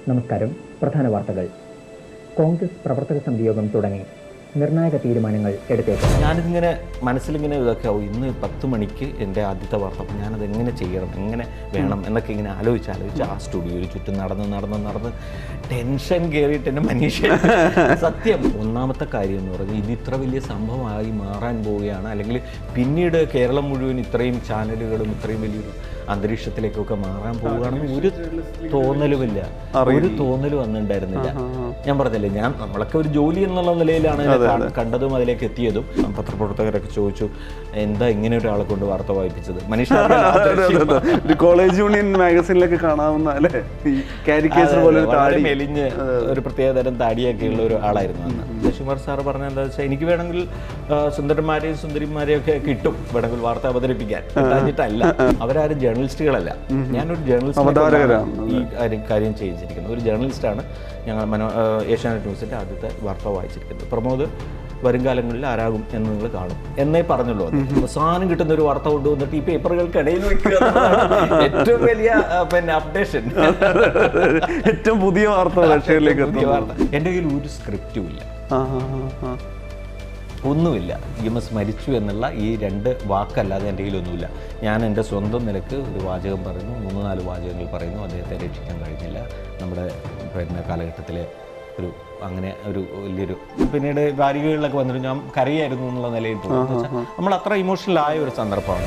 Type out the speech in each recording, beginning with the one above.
നമസ്കാരം പ്രധാന വാർത്തകൾ കോൺഗ്രസ് പ്രവർത്തക സമിതി യോഗം തുടങ്ങി നിർണായക തീരുമാനങ്ങൾ എടുത്തേക്കും ഞാനിതിങ്ങനെ മനസ്സിലിങ്ങനെ ഇതൊക്കെ ഓ, ഇന്ന് പത്ത് മണിക്ക് എൻ്റെ ആദ്യത്തെ വാർത്ത അപ്പം ഞാനത് എങ്ങനെ ചെയ്യണം എങ്ങനെ വേണം എന്നൊക്കെ ഇങ്ങനെ ആലോചിച്ച് ആലോചിച്ച് ആ സ്റ്റുഡിയോയിൽ ചുറ്റും നടന്ന് നടന്ന് നടന്ന് ടെൻഷൻ കയറിയിട്ട് എൻ്റെ മനുഷ്യൻ സത്യം ഒന്നാമത്തെ കാര്യം എന്ന് പറഞ്ഞാൽ ഇത് ഇത്ര വലിയ സംഭവമായി മാറാൻ പോവുകയാണ് അല്ലെങ്കിൽ പിന്നീട് കേരളം മുഴുവൻ ഇത്രയും ചാനലുകളും ഇത്രയും വലിയൊരു അന്തരീക്ഷത്തിലേക്കൊക്കെ മാറാൻ പോവുകയാണെന്ന് ഒരു തോന്നലുമില്ല ഒരു തോന്നലും വന്നിട്ടുണ്ടായിരുന്നില്ല ഞാൻ പറഞ്ഞില്ലേ ഞാൻ നമ്മളൊക്കെ ഒരു ജോലി എന്നുള്ള നിലയിലാണ് ഇതിനെ കാ- കണ്ടതും അതിലേക്ക് എത്തിയതും പത്രപ്രവർത്തകരൊക്കെ ചോദിച്ചു എന്താ ഇങ്ങനെ ഒരാളെ കൊണ്ട് വാർത്ത വായിപ്പിച്ചത് മനുഷ്യ ഒരു കോളേജ് യൂണിയൻ മാഗസിനിലൊക്കെ കാണാവുന്ന അല്ലേ ഈ കാരിക്കേച്ചർ പോലെ ഒരു വളരെ താടി മെലിഞ്ഞ് ഒരു പ്രത്യേക തരം താടിയൊക്കെ ഉള്ള ഒരു ആളായിരുന്നു അന്ന് ശശികുമാർ സാറ് പറഞ്ഞ എന്താ വെച്ചാൽ എനിക്ക് വേണമെങ്കിൽ ആ, സുന്ദരന്മാരെയും സുന്ദരിമാരെയും ഒക്കെ കിട്ടും വേണമെങ്കിൽ വാർത്ത അവതരിപ്പിക്കാൻ കിട്ടാഞ്ഞിട്ടല്ല അവരാരും ജേർണലിസ്റ്റുകളല്ല ഞാനൊരു ജേർണലിസ്റ്റ് ഈ കാര്യം കാര്യം ചെയ്യിച്ചിരിക്കുന്നത് ഒരു ജേർണലിസ്റ്റാണ് ഞങ്ങൾ മനോ ആ, ഏഷ്യാനെറ്റ് ന്യൂസിൻ്റെ ആദ്യത്തെ വാർത്ത വായിച്ചിരിക്കുന്നത് പ്രമോദ് വരും കാലങ്ങളിൽ ആരാകും എന്ന് നിങ്ങൾ കാണും എന്നേ പറഞ്ഞുള്ളൂ അത്. അവസാനം കിട്ടുന്ന ഒരു വാർത്ത കൊണ്ടുവന്നിട്ട് ഈ പേപ്പറുകൾക്കിടയിൽ വെക്കുക എന്നുള്ളതാണ് ഏറ്റവും വലിയ ആ, പിന്നെ അപ്ഡേഷൻ ഏറ്റവും പുതിയ വാർത്ത പ്രേക്ഷകരിലേക്ക് പുതിയ എത്തുന്നു വാർത്ത എൻ്റെ കയ്യിൽ ഒരു സ്ക്രിപ്റ്റും ഇല്ല ആ, ആ, ആ, ആ. ഒന്നുമില്ല ഇ എം എസ് മരിച്ചു എന്നുള്ള ഈ രണ്ട് വാക്കല്ലാതെ എൻ്റെ കയ്യിലൊന്നുമില്ല ഞാൻ എൻ്റെ സ്വന്തം നിലക്ക് ഒരു വാചകം പറയുന്നു മൂന്ന് നാല് വാചകങ്ങൾ പറയുന്നു അദ്ദേഹത്തെ രക്ഷിക്കാൻ കഴിഞ്ഞില്ല നമ്മുടെ പിന്നെ കാലഘട്ടത്തിലെ ഒരു അങ്ങനെ ഒരു വലിയൊരു പിന്നീട് വാരികകളിലൊക്കെ വന്നിട്ട് ഞാൻ കരയായിരുന്നു എന്നുള്ള നിലയിൽ പോകും എന്ന് വെച്ചാൽ നമ്മൾ അത്ര ഇമോഷണൽ ആയ ഒരു സന്ദർഭമാണ്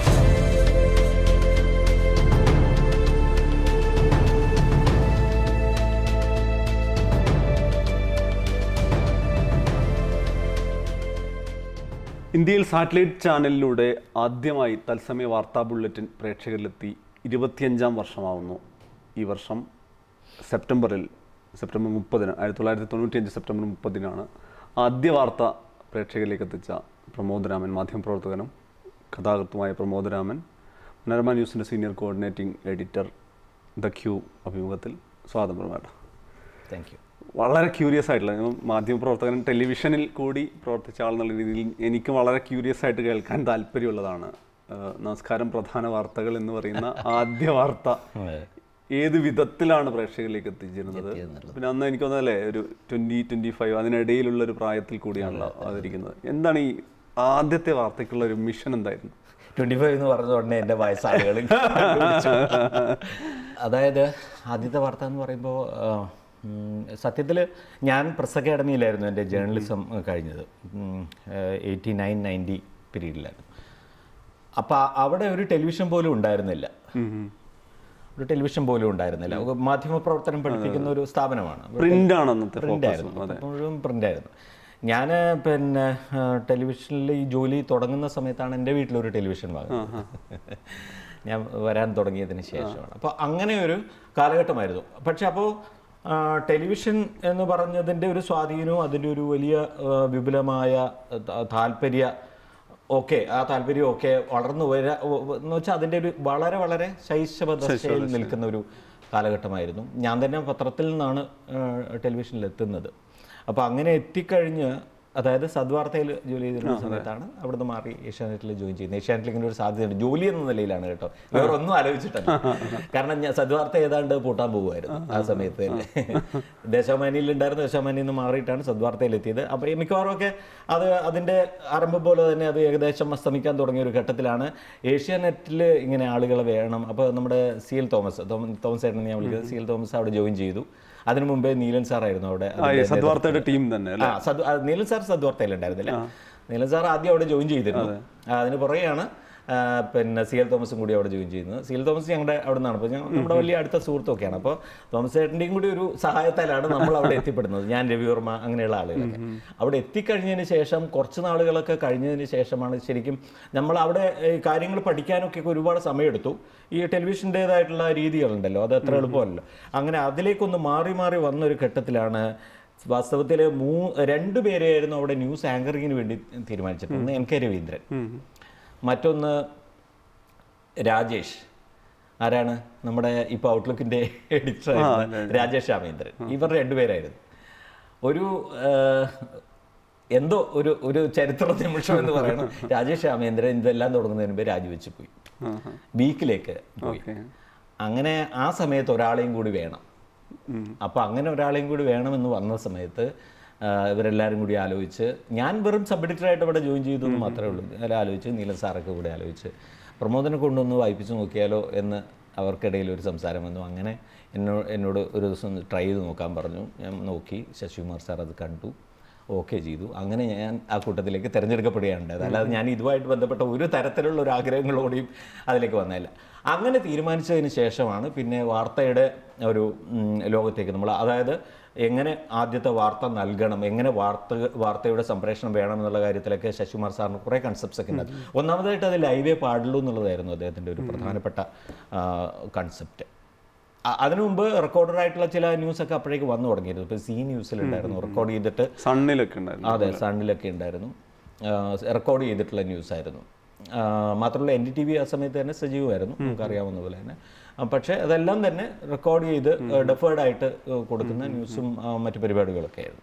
ഇന്ത്യയിൽ സാറ്റലൈറ്റ് ചാനലിലൂടെ ആദ്യമായി തത്സമയ വാർത്താ ബുള്ളറ്റിൻ പ്രേക്ഷകരിലെത്തി ഇരുപത്തിയഞ്ചാം വർഷമാവുന്നു ഈ വർഷം സെപ്റ്റംബറിൽ സെപ്റ്റംബർ മുപ്പതിന് ആയിരത്തി തൊള്ളായിരത്തി തൊണ്ണൂറ്റിയഞ്ച് സെപ്റ്റംബർ മുപ്പതിനാണ് ആദ്യ വാർത്ത പ്രേക്ഷകരിലേക്ക് എത്തിച്ച പ്രമോദ് രാമൻ മാധ്യമപ്രവർത്തകനും കഥാകൃത്തുമായ പ്രമോദ് രാമൻ മനോരമ ന്യൂസിൻ്റെ senior coordinating editor the Cue അഭിമുഖത്തിൽ സ്വാഗതം പ്രമേട്ട താങ്ക് യു വളരെ ക്യൂരിയസ് ആയിട്ടുള്ള ഞാൻ മാധ്യമപ്രവർത്തകൻ ടെലിവിഷനിൽ കൂടി പ്രവർത്തിച്ച ആളെന്നുള്ള രീതിയിൽ എനിക്ക് വളരെ ക്യൂരിയസ് ആയിട്ട് കേൾക്കാൻ താല്പര്യമുള്ളതാണ് ഏഹ് നമസ്കാരം പ്രധാന വാർത്തകൾ എന്ന് പറയുന്ന ആദ്യ വാർത്ത ഏത് വിധത്തിലാണ് പ്രേക്ഷകരിലേക്ക് എത്തിച്ചിരുന്നത് പിന്നെ അന്ന് എനിക്ക് തോന്നുന്നല്ലേ ഒരു ട്വന്റി ട്വന്റി ഫൈവ് അതിനിടയിലുള്ള ഒരു പ്രായത്തിൽ കൂടിയാണല്ലോ അവതരിക്കുന്നത് എന്താണ് ഈ ആദ്യത്തെ വാർത്തയ്ക്കുള്ള ഒരു മിഷൻ എന്തായിരുന്നു ട്വന്റി ഫൈവ് എന്ന് പറഞ്ഞ ഉടനെ എൻ്റെ വയസ്സാളുകൾ അതായത് ആദ്യത്തെ വാർത്ത എന്ന് പറയുമ്പോൾ സത്യത്തിൽ ഞാൻ പ്രസ് അക്കാഡമിയിലായിരുന്നു എൻ്റെ ജേർണലിസം കഴിഞ്ഞത് എയ്റ്റി നയൻ നയൻറ്റി പീരീഡിലായിരുന്നു അപ്പോൾ അവിടെ ഒരു ടെലിവിഷൻ പോലും ഉണ്ടായിരുന്നില്ല ഒരു ടെലിവിഷൻ പോലും ഉണ്ടായിരുന്നില്ല ഒരു മാധ്യമപ്രവർത്തനം പഠിപ്പിക്കുന്ന ഒരു സ്ഥാപനമാണ് പ്രിന്റ് ആണ് അന്നത്തെ പ്രിന്റ് focus. ആയിരുന്നു അപ്പോൾ മുഴുവൻ പ്രിന്റ് ആയിരുന്നു ഞാൻ പിന്നെ ആ, ടെലിവിഷനിൽ ഈ ജോലി തുടങ്ങുന്ന സമയത്താണ് എൻ്റെ വീട്ടിലൊരു ടെലിവിഷൻ വാങ്ങുന്നത് ഞാൻ വരാൻ തുടങ്ങിയതിന് ശേഷമാണ് അപ്പോൾ അങ്ങനെ ഒരു കാലഘട്ടമായിരുന്നു പക്ഷെ അപ്പോൾ ടെലിവിഷൻ എന്ന് പറഞ്ഞതിൻ്റെ ഒരു സ്വാധീനവും അതിൻ്റെ ഒരു വലിയ ആ, വിപുലമായ ത- താല്പര്യ ഓക്കെ ആ താല്പര്യം ഒക്കെ വളർന്നു വരാ ഒ- ഒ- എന്ന് വെച്ചാൽ അതിൻ്റെ ഒരു വളരെ വളരെ ശൈശവ ദശയിൽ നിൽക്കുന്ന ഒരു കാലഘട്ടമായിരുന്നു ഞാൻ തന്നെ പത്രത്തിൽ നിന്നാണ് ആ, ടെലിവിഷനിൽ എത്തുന്നത് അപ്പോൾ അങ്ങനെ എത്തിക്കഴിഞ്ഞ് അതായത് സദ്വാർത്തയിൽ ജോലി ചെയ്തിരുന്ന സമയത്താണ് അവിടുന്ന് മാറി ഏഷ്യാനെറ്റിൽ ജോയിൻ ചെയ്യുന്നത് ഏഷ്യാനെറ്റിൽ ഇങ്ങനെ ഒരു സാധ്യതയുണ്ട് ജോലി എന്ന നിലയിലാണ് കേട്ടോ വേറെ ഒന്നും ആലോചിച്ചിട്ടല്ല കാരണം ഞാൻ സദ്വാർത്ത ഏതാണ്ട് പൂട്ടാൻ പോകുമായിരുന്നു ആ സമയത്ത് തന്നെ ദേശാമാനിയിൽ ഉണ്ടായിരുന്ന ദേശാമാനിയിൽ നിന്ന് മാറിയിട്ടാണ് സദ്വാർത്തയിൽ എത്തിയത് അപ്പോൾ മിക്കവാറും ഒക്കെ അത് അതിൻ്റെ ആരംഭം പോലെ തന്നെ അത് ഏകദേശം അസ്തമിക്കാൻ തുടങ്ങിയ ഒരു ഘട്ടത്തിലാണ് ഏഷ്യാനെറ്റിൽ ഇങ്ങനെ ആളുകൾ വേണം അപ്പോൾ നമ്മുടെ സി എൽ തോമസ് തോമ- തോമസ് ഏട്ടനെ ഞാൻ വിളിക്കുന്നത് സി എൽ തോമസ് അവിടെ ജോയിൻ ചെയ്തു അതിനു മുമ്പേ നീലൻ സാറായിരുന്നു അവിടെ ആ, ഈ അതിന്റെ സദ്വാർത്തയുടെ ടീം തന്നെ അല്ലേ ആ സദ് ആ, നീലൻ സാർ സദ്വാർത്തയിൽ ഉണ്ടായിരുന്നില്ല നീലൻ സാർ ആദ്യം അവിടെ ജോയിൻ ചെയ്തിരുന്നു ആ, അതിന് പുറകെയാണ് ആ, പിന്നെ സി എൽ തോമസും കൂടി അവിടെ ജോയിൻ ചെയ്യുന്നത് സി എൽ തോമസ് ഞങ്ങളുടെ അവിടെ നിന്നാണ് അപ്പോൾ ഞങ്ങൾ നമ്മുടെ വലിയ അടുത്ത സുഹൃത്തൊക്കെയാണ് അപ്പോൾ തോമസ് ചേട്ടൻ്റെയും കൂടി ഒരു സഹായത്താലാണ് നമ്മൾ അവിടെ എത്തിപ്പെടുന്നത് ഞാൻ രവിവർമ്മ അങ്ങനെയുള്ള ആളുകളൊക്കെ അവിടെ എത്തിക്കഴിഞ്ഞതിന് ശേഷം കുറച്ച് നാളുകളൊക്കെ കഴിഞ്ഞതിന് ശേഷമാണ് ശരിക്കും നമ്മൾ അവിടെ ഈ കാര്യങ്ങൾ പഠിക്കാനൊക്കെ ഒരുപാട് സമയമെടുത്തു ഈ ടെലിവിഷൻ്റേതായിട്ടുള്ള രീതികളുണ്ടല്ലോ അത് അത്ര എളുപ്പമല്ലല്ലോ അങ്ങനെ അതിലേക്കൊന്ന് മാറി മാറി വന്ന ഒരു ഘട്ടത്തിലാണ് വാസ്തവത്തിൽ മൂ രണ്ട് പേരെയായിരുന്നു അവിടെ ന്യൂസ് ആങ്കറിങ്ങിന് വേണ്ടി തീരുമാനിച്ചിട്ടുണ്ട് ഒന്ന് എൻ കെ രവീന്ദ്രൻ മറ്റൊന്ന് രാജേഷ് ആരാണ് നമ്മുടെ ഇപ്പോൾ ഔട്ട്ലുക്കിൻ്റെ എഡിറ്റർ രാജേഷ് രാമേന്ദ്രൻ ഇവർ രണ്ടുപേരായിരുന്നു ഒരു ആ, എന്തോ ഒരു ഒരു ചരിത്ര നിമിഷം എന്ന് പറയണം രാജേഷ് രാമേന്ദ്രൻ ഇതെല്ലാം തുടങ്ങുന്നതിന് മുമ്പ് രാജിവെച്ച് പോയി വീക്കിലേക്ക് പോയി ഓക്കെ അങ്ങനെ ആ സമയത്ത് ഒരാളെയും കൂടി വേണം അപ്പോൾ അങ്ങനെ ഒരാളെയും കൂടി വേണമെന്ന് വന്ന സമയത്ത് ആ, ഇവരെല്ലാവരും കൂടി ആലോചിച്ച് ഞാൻ വെറും സബ് എഡിറ്ററായിട്ട് ഇവിടെ ജോയിൻ ചെയ്തു എന്ന് മാത്രമേ ഉള്ളൂ എല്ലാം ആലോചിച്ച് നീലൻ സാറൊക്കെ കൂടെ ആലോചിച്ച് പ്രമോദനെ കൊണ്ടൊന്ന് വായിപ്പിച്ച് നോക്കിയാലോ എന്ന് അവർക്കിടയിൽ ഒരു സംസാരം വന്നു അങ്ങനെ എന്നോട് എന്നോട് ഒരു ദിവസം ട്രൈ ചെയ്ത് നോക്കാൻ പറഞ്ഞു ഞാൻ നോക്കി ശശികുമാർ സാർ അത് കണ്ടു ഓക്കെ ചെയ്തു അങ്ങനെ ഞാൻ ആ കൂട്ടത്തിലേക്ക് തിരഞ്ഞെടുക്കപ്പെടുകയാണ് ഉണ്ടായത് അല്ലാതെ ഞാൻ ഇതുമായിട്ട് ബന്ധപ്പെട്ട ഒരു തരത്തിലുള്ള ഒരു ആഗ്രഹങ്ങളോടെയും അതിലേക്ക് വന്നില്ല അങ്ങനെ തീരുമാനിച്ചതിന് ശേഷമാണ് പിന്നെ വാർത്തയുടെ ഒരു ഉം, ലോകത്തേക്ക് നമ്മൾ അതായത് എങ്ങനെ ആദ്യത്തെ വാർത്ത നൽകണം എങ്ങനെ വാർത്ത വാർത്തയുടെ സംപ്രേഷണം വേണം എന്നുള്ള കാര്യത്തിലൊക്കെ ശശികുമാർ സാറിന് കുറേ കൺസെപ്റ്റ്സ് ഒക്കെ ഉണ്ട് ഒന്നാമതായിട്ട് അത് ലൈവേ പാടുള്ളൂ എന്നുള്ളതായിരുന്നു അദ്ദേഹത്തിൻ്റെ ഒരു പ്രധാനപ്പെട്ട കൺസെപ്റ്റ് അ- അതിനു മുമ്പ് റെക്കോർഡഡ് ആയിട്ടുള്ള ചില ന്യൂസ് ഒക്കെ അപ്പോഴേക്ക് വന്നു തുടങ്ങിയിരുന്നു ഇപ്പോൾ സി ന്യൂസിലുണ്ടായിരുന്നു റെക്കോർഡ് ചെയ്തിട്ട് സണ്ണിലൊക്കെ ഉണ്ടായിരുന്നു അതെ സണ്ണിലൊക്കെ ഉണ്ടായിരുന്നു റെക്കോർഡ് ചെയ്തിട്ടുള്ള ന്യൂസ് ആയിരുന്നു ആ, മാത്രമല്ല എൻ ഡി ടി വി ആ സമയത്ത് തന്നെ സജീവമായിരുന്നു നമുക്കറിയാവുന്ന പോലെ തന്നെ ആ, പക്ഷേ അതെല്ലാം തന്നെ റെക്കോർഡ് ചെയ്ത് ഡെഫേർഡ് ആയിട്ട് ഏഹ്, കൊടുക്കുന്ന ന്യൂസും ആ, മറ്റു പരിപാടികളൊക്കെ ആയിരുന്നു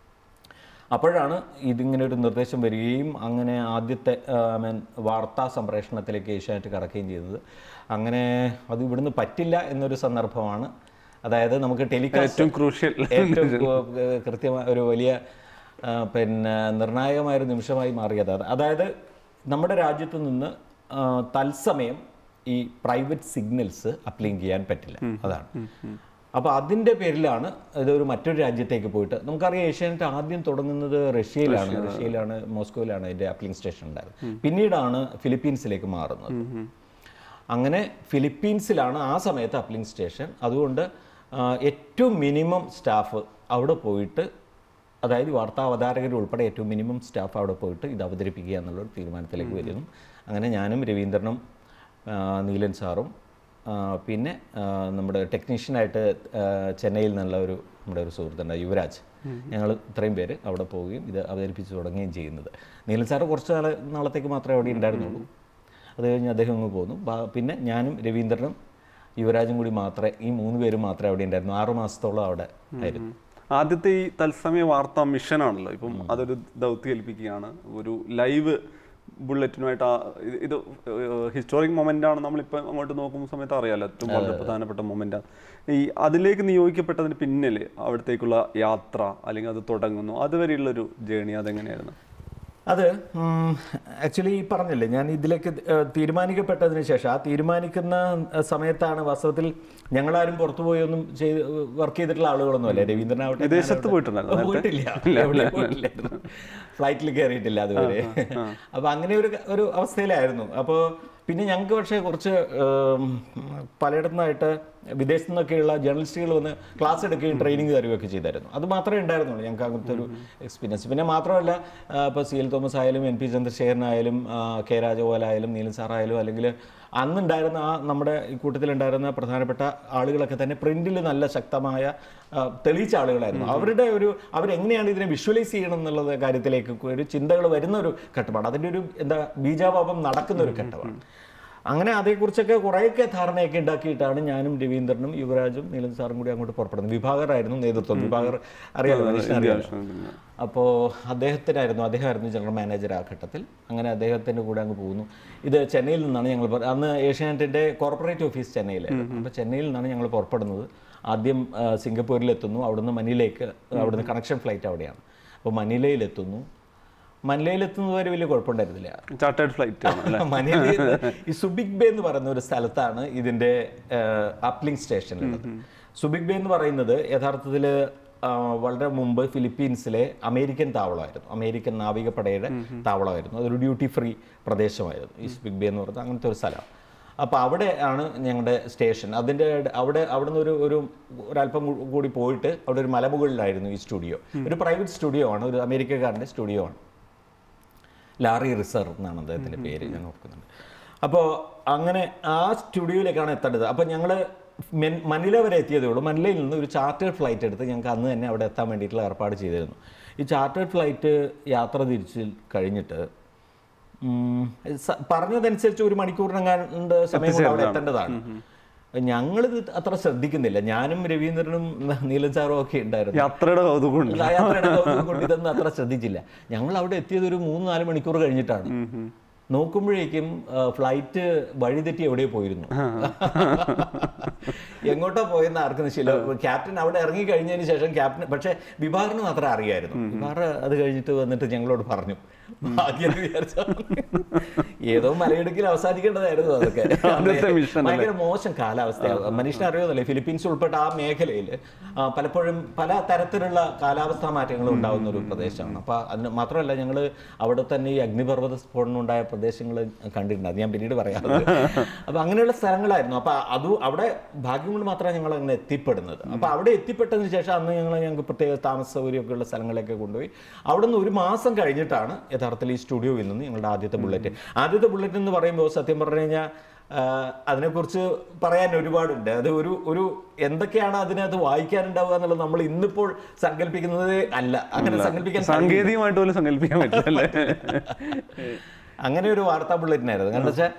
അപ്പോഴാണ് ഇതിങ്ങനെ ഒരു നിർദ്ദേശം വരികയും അങ്ങനെ ആദ്യത്തെ ഐ മീൻ വാർത്താ സംപ്രേഷണത്തിലേക്ക് ഏഷ്യാനെറ്റ് കടക്കുകയും ചെയ്തത് അങ്ങനെ അത് ഇവിടുന്ന് പറ്റില്ല എന്നൊരു സന്ദർഭമാണ് അതായത് നമുക്ക് ടെലികാസ്റ്റ് ഏറ്റവും ക്രൂഷ്യൽ ഏറ്റവും ഏഹ്, കൃത്യമായ ഒരു വലിയ ആ, പിന്നെ നിർണായകമായ ഒരു നിമിഷമായി മാറിയത് അത് അതായത് നമ്മുടെ രാജ്യത്ത് നിന്ന് ആ, തത്സമയം ഈ പ്രൈവറ്റ് സിഗ്നൽസ് അപ്ലിങ്ക് ചെയ്യാൻ പറ്റില്ല അതാണ് അപ്പോൾ അതിൻ്റെ പേരിലാണ് ഇതൊരു മറ്റൊരു രാജ്യത്തേക്ക് പോയിട്ട് നമുക്കറിയാം ഏഷ്യാനെറ്റ് ആദ്യം തുടങ്ങുന്നത് റഷ്യയിലാണ് റഷ്യയിലാണ് മോസ്കോയിലാണ് അതിൻ്റെ അപ്ലിങ് സ്റ്റേഷൻ ഉണ്ടായത് പിന്നീടാണ് ഫിലിപ്പീൻസിലേക്ക് മാറുന്നത് അങ്ങനെ ഫിലിപ്പീൻസിലാണ് ആ സമയത്ത് അപ്ലിങ് സ്റ്റേഷൻ അതുകൊണ്ട് ആ, ഏറ്റവും മിനിമം സ്റ്റാഫ് അവിടെ പോയിട്ട് അതായത് വാർത്താ അവതാരകർ ഉൾപ്പെടെ ഏറ്റവും മിനിമം സ്റ്റാഫ് അവിടെ പോയിട്ട് ഇത് അവതരിപ്പിക്കുക എന്നുള്ളൊരു തീരുമാനത്തിലേക്ക് വരുന്നു അങ്ങനെ ഞാനും രവീന്ദ്രനും ആ, നീലൻ സാറും ആ, പിന്നെ ആ, നമ്മുടെ ടെക്നീഷ്യനായിട്ട് ആ, ചെന്നൈയിൽ നിന്നുള്ള ഒരു നമ്മുടെ ഒരു സുഹൃത്തുണ്ട് യുവരാജ് ഞങ്ങൾ ഇത്രയും പേര് അവിടെ പോവുകയും ഇത് അവതരിപ്പിച്ച് തുടങ്ങുകയും ചെയ്യുന്നത് നീലൻ സാറ് കുറച്ച് നാൾ നാളത്തേക്ക് മാത്രമേ അവിടെ ഉണ്ടായിരുന്നുള്ളൂ അത് കഴിഞ്ഞ് അദ്ദേഹം അങ്ങ് പോന്നു ബാ- പിന്നെ ഞാനും രവീന്ദ്രനും യുവരാജും കൂടി മാത്രമേ ഈ മൂന്ന് പേരും മാത്രമേ അവിടെ ഉണ്ടായിരുന്നു ആറു മാസത്തോളം അവിടെ ആയിരുന്നു ആദ്യത്തെ ഈ തത്സമയ വാർത്താ മിഷനാണല്ലോ ഇപ്പം അതൊരു ദൗത്യം ഏൽപ്പിക്കുകയാണ് ഒരു ലൈവ് ബുള്ളറ്റിനുമായിട്ട് ആ ഇത് ഇത് ഹിസ്റ്റോറിക് മൊമെന്റ് ആണ് നമ്മളിപ്പോൾ അങ്ങോട്ട് നോക്കുന്ന സമയത്ത് അറിയാലോ ഏറ്റവും വളരെ പ്രധാനപ്പെട്ട മൊമെന്റ് ഈ അതിലേക്ക് നിയോഗിക്കപ്പെട്ടതിന് പിന്നിൽ അവിടത്തേക്കുള്ള യാത്ര അല്ലെങ്കിൽ അത് തുടങ്ങുന്നു അതുവരെയുള്ളൊരു ജേണി അതെങ്ങനെയായിരുന്നു അത് ആക്ച്വലി ഈ പറഞ്ഞില്ലേ ഞാൻ ഇതിലേക്ക് ഏഹ്, തീരുമാനിക്കപ്പെട്ടതിന് ശേഷം ആ തീരുമാനിക്കുന്ന ഏഹ്, സമയത്താണ് വാസ്തവത്തിൽ ഞങ്ങളാരും പുറത്തു പോയി ഒന്നും ചെയ്ത് വർക്ക് ചെയ്തിട്ടുള്ള ആളുകളൊന്നും അല്ലേ രവീന്ദ്രൻ ആവട്ടെ വിദേശത്ത് പോയിട്ടുണ്ടായിരുന്നോ നേരത്തെ? പോയിട്ടില്ല എവിടെയും പോയിട്ടില്ലായിരുന്നു ഫ്ലൈറ്റിൽ കയറിയിട്ടില്ല അതുവരെ അപ്പോൾ അങ്ങനെ ഒരു ഒരു അവസ്ഥയിലായിരുന്നു അപ്പോൾ പിന്നെ ഞങ്ങൾക്ക് പക്ഷേ കുറച്ച് ഏം, പലയിടത്തുനിന്നായിട്ട് വിദേശത്തു നിന്നൊക്കെയുള്ള ജേർണലിസ്റ്റുകൾ വന്ന് ക്ലാസ് എടുക്കുകയും ട്രെയിനിങ് തരുകയൊക്കെ ചെയ്തായിരുന്നു അത് മാത്രമേ ഉണ്ടായിരുന്നുള്ളൂ ഞങ്ങൾക്ക് അങ്ങനത്തെ ഒരു എക്സ്പീരിയൻസ് പിന്നെ മാത്രമല്ല ഇപ്പോൾ സി എൽ തോമസ് ആയാലും എൻ പി ചന്ദ്രശേഖരനായാലും ആ, കെ രാജഗോപാലായാലും നീലൻ സാറായാലും അല്ലെങ്കിൽ അന്നുണ്ടായിരുന്ന ആ നമ്മുടെ ഈ കൂട്ടത്തിലുണ്ടായിരുന്ന പ്രധാനപ്പെട്ട ആളുകളൊക്കെ തന്നെ പ്രിന്റിൽ നല്ല ശക്തമായ ആ, തെളിയിച്ച ആളുകളായിരുന്നു അവരുടെ ഒരു അവരെങ്ങനെയാണ് ഇതിനെ വിഷ്വലൈസ് ചെയ്യണം എന്നുള്ള കാര്യത്തിലേക്ക് ഒരു ചിന്തകൾ വരുന്ന ഒരു ഘട്ടമാണ് അതിൻ്റെ ഒരു എന്താ ബീജാപാപം നടക്കുന്ന ഒരു ഘട്ടമാണ് അങ്ങനെ അതേക്കുറിച്ചൊക്കെ കുറേയൊക്കെ ധാരണയൊക്കെ ഉണ്ടാക്കിയിട്ടാണ് ഞാനും രവീന്ദ്രനും യുവരാജും നീലൻ സാറും കൂടി അങ്ങോട്ട് പുറപ്പെടുന്നത് വിഭാഗറായിരുന്നു നേതൃത്വം വിഭാഗർ അറിയാലോ മനുഷ്യനെ അറിയാലോ അപ്പോൾ അദ്ദേഹത്തിനായിരുന്നു അദ്ദേഹമായിരുന്നു ജനറൽ മാനേജർ ആ ഘട്ടത്തിൽ അങ്ങനെ അദ്ദേഹത്തിൻ്റെ കൂടെ അങ്ങ് പോകുന്നു ഇത് ചെന്നൈയിൽ നിന്നാണ് ഞങ്ങൾ പുറ- അന്ന് ഏഷ്യാനെറ്റിൻ്റെ കോർപ്പറേറ്റ് ഓഫീസ് ചെന്നൈയിലായിരുന്നു അപ്പോൾ ചെന്നൈയിൽ നിന്നാണ് ഞങ്ങൾ പുറപ്പെടുന്നത് ആദ്യം ആ, സിംഗപ്പൂരിലെത്തുന്നു അവിടുന്ന് മനിലയിലേക്ക് അവിടുന്ന് കണക്ഷൻ ഫ്ലൈറ്റ് അവിടെയാണ് അപ്പോൾ മനിലയിലെത്തുന്നു മനിലയിലെത്തുന്നത് വരെ വലിയ കുഴപ്പമുണ്ടായിരുന്നില്ല ചാർട്ടേഡ് ഫ്ലൈറ്റ് ആണ് അല്ലേ മനിലയിൽ ഈ സുബിക് ബേ എന്ന് പറയുന്ന ഒരു സ്ഥലത്താണ് ഇതിന്റെ അപ്ലിംഗ് സ്റ്റേഷൻ ഉള്ളത് സുബിക് ബേ എന്ന് പറയുന്നത് യഥാർത്ഥത്തിൽ വളരെ മുമ്പ് ഫിലിപ്പീൻസിലെ അമേരിക്കൻ താവളമായിരുന്നു അമേരിക്കൻ നാവികപ്പടയുടെ താവളമായിരുന്നു അതൊരു ഡ്യൂട്ടി ഫ്രീ പ്രദേശമായിരുന്നു ഈ സുബിക് ബേ എന്ന് പറയുന്നത് അങ്ങനത്തെ ഒരു സ്ഥലമാണ് അപ്പോൾ അവിടെ ആണ് ഞങ്ങളുടെ സ്റ്റേഷൻ അതിൻ്റെ അവിടെ അവിടെ നിന്ന് ഒരു ഒരു ഒരല്പം കൂ- കൂടി പോയിട്ട് അവിടെ ഒരു മലമുകളിലായിരുന്നു ഈ സ്റ്റുഡിയോ ഒരു പ്രൈവറ്റ് സ്റ്റുഡിയോ ആണ് ഒരു അമേരിക്കക്കാരൻ്റെ സ്റ്റുഡിയോ ആണ് ലാറി റിസർവ് എന്നാണ് അദ്ദേഹത്തിൻ്റെ പേര് ഞാൻ ഓർക്കുന്നുണ്ട് അപ്പോൾ അങ്ങനെ ആ സ്റ്റുഡിയോയിലേക്കാണ് എത്തേണ്ടത് അപ്പോൾ ഞങ്ങൾ മനില വരെ എത്തിയതേ ഉള്ളൂ മനിലയിൽ നിന്ന് ഒരു ചാർട്ടേഡ് ഫ്ലൈറ്റ് എടുത്ത് ഞങ്ങൾക്ക് അന്ന് തന്നെ അവിടെ എത്താൻ വേണ്ടിയിട്ടുള്ള ഏർപ്പാട് ചെയ്തിരുന്നു ഈ ചാർട്ടേഡ് ഫ്ലൈറ്റ് യാത്ര തിരിച്ച് കഴിഞ്ഞിട്ട് ഉം, സ- പറഞ്ഞതനുസരിച്ച് ഒരു മണിക്കൂറിനെങ്ങാണ്ട് സമയം കൊണ്ട് അവിടെ എത്തേണ്ടതാണ് ഞങ്ങളിത് അത്ര ശ്രദ്ധിക്കുന്നില്ല ഞാനും രവീന്ദ്രനും നീലൻ സാറും ഒക്കെ ഉണ്ടായിരുന്നു യാത്രയുടെ കൗതുകം ഉണ്ട് യാത്രയുടെ കൗതുകം കൊണ്ട് ഇതൊന്നും അത്ര ശ്രദ്ധിച്ചില്ല ഞങ്ങൾ അവിടെ എത്തിയത് ഒരു മൂന്ന് നാല് മണിക്കൂർ കഴിഞ്ഞിട്ടാണ് നോക്കുമ്പോഴേക്കും ഫ്ലൈറ്റ് വഴിതെറ്റി എവിടെയോ പോയിരുന്നു എങ്ങോട്ടോ പോയെന്ന് ആർക്കും നിശ്ചയില്ല ക്യാപ്റ്റൻ അവിടെ ഇറങ്ങി കഴിഞ്ഞതിന് ശേഷം ക്യാപ്റ്റൻ പക്ഷേ വിഭാറിന് മാത്രം അറിയായിരുന്നു വിഭാർ അത് കഴിഞ്ഞിട്ട് വന്നിട്ട് ഞങ്ങളോട് പറഞ്ഞു ഭാഗ്യം എന്ന് വിചാരിച്ചാ ഏതോ മലയിടുക്കിൽ അവസാനിക്കേണ്ടതായിരുന്നു അതൊക്കെ ആദ്യത്തെ mission അല്ലേ? ഭയങ്കര മോശം കാലാവസ്ഥയാണ് മനുഷ്യന് അറിയുന്നല്ലേ ഫിലിപ്പീൻസ് ഉൾപ്പെട്ട ആ മേഖലയിൽ പലപ്പോഴും പല തരത്തിലുള്ള കാലാവസ്ഥാ മാറ്റങ്ങളും ഉണ്ടാകുന്ന ഒരു പ്രദേശമാണ് അപ്പോൾ അതിന് മാത്രമല്ല ഞങ്ങൾ അവിടെ തന്നെ ഈ അഗ്നിപർവ്വത സ്ഫോടനം ഉണ്ടായ പ്രദേശങ്ങൾ കണ്ടിട്ടുണ്ട് അത് ഞാൻ പിന്നീട് പറയാം അപ്പോൾ അങ്ങനെയുള്ള സ്ഥലങ്ങളായിരുന്നു അപ്പോൾ അത് അവിടെ ഭാഗ്യം കൊണ്ട് മാത്രമാണ് ഞങ്ങൾ അങ്ങനെ എത്തിപ്പെടുന്നത് അപ്പോൾ അവിടെ എത്തിപ്പെട്ടതിന് ശേഷം അന്ന് ഞങ്ങൾ ഞങ്ങൾക്ക് പ്രത്യേക താമസ സൗകര്യമൊക്കെ ഉള്ള സ്ഥലങ്ങളിലേക്ക് കൊണ്ടുപോയി അവിടെ നിന്ന് ഒരു മാസം കഴിഞ്ഞിട്ടാണ് യഥാർത്ഥത്തിൽ ഈ സ്റ്റുഡിയോയിൽ നിന്ന് ഞങ്ങളുടെ ആദ്യത്തെ ബുള്ളറ്റ് ആദ്യത്തെ ബുള്ളറ്റ് എന്ന് പറയുമ്പോൾ സത്യം പറഞ്ഞു കഴിഞ്ഞാൽ ആഹ് അതിനെക്കുറിച്ച് പറയാൻ ഒരുപാടുണ്ട് അത് ഒരു ഒരു എന്തൊക്കെയാണ് അതിനകത്ത് വായിക്കാനുണ്ടാവുക എന്നുള്ളത് നമ്മൾ ഇന്നിപ്പോൾ സങ്കല്പിക്കുന്നത് അല്ല അങ്ങനെ സങ്കല്പിക്കാൻ സാങ്കേതികമായിട്ട് പോലും സങ്കല്പിക്കാൻ പറ്റില്ല അങ്ങനെ ഒരു വാർത്താ ബുള്ളറ്റിനായിരുന്നു കാരണം വെച്ചാൽ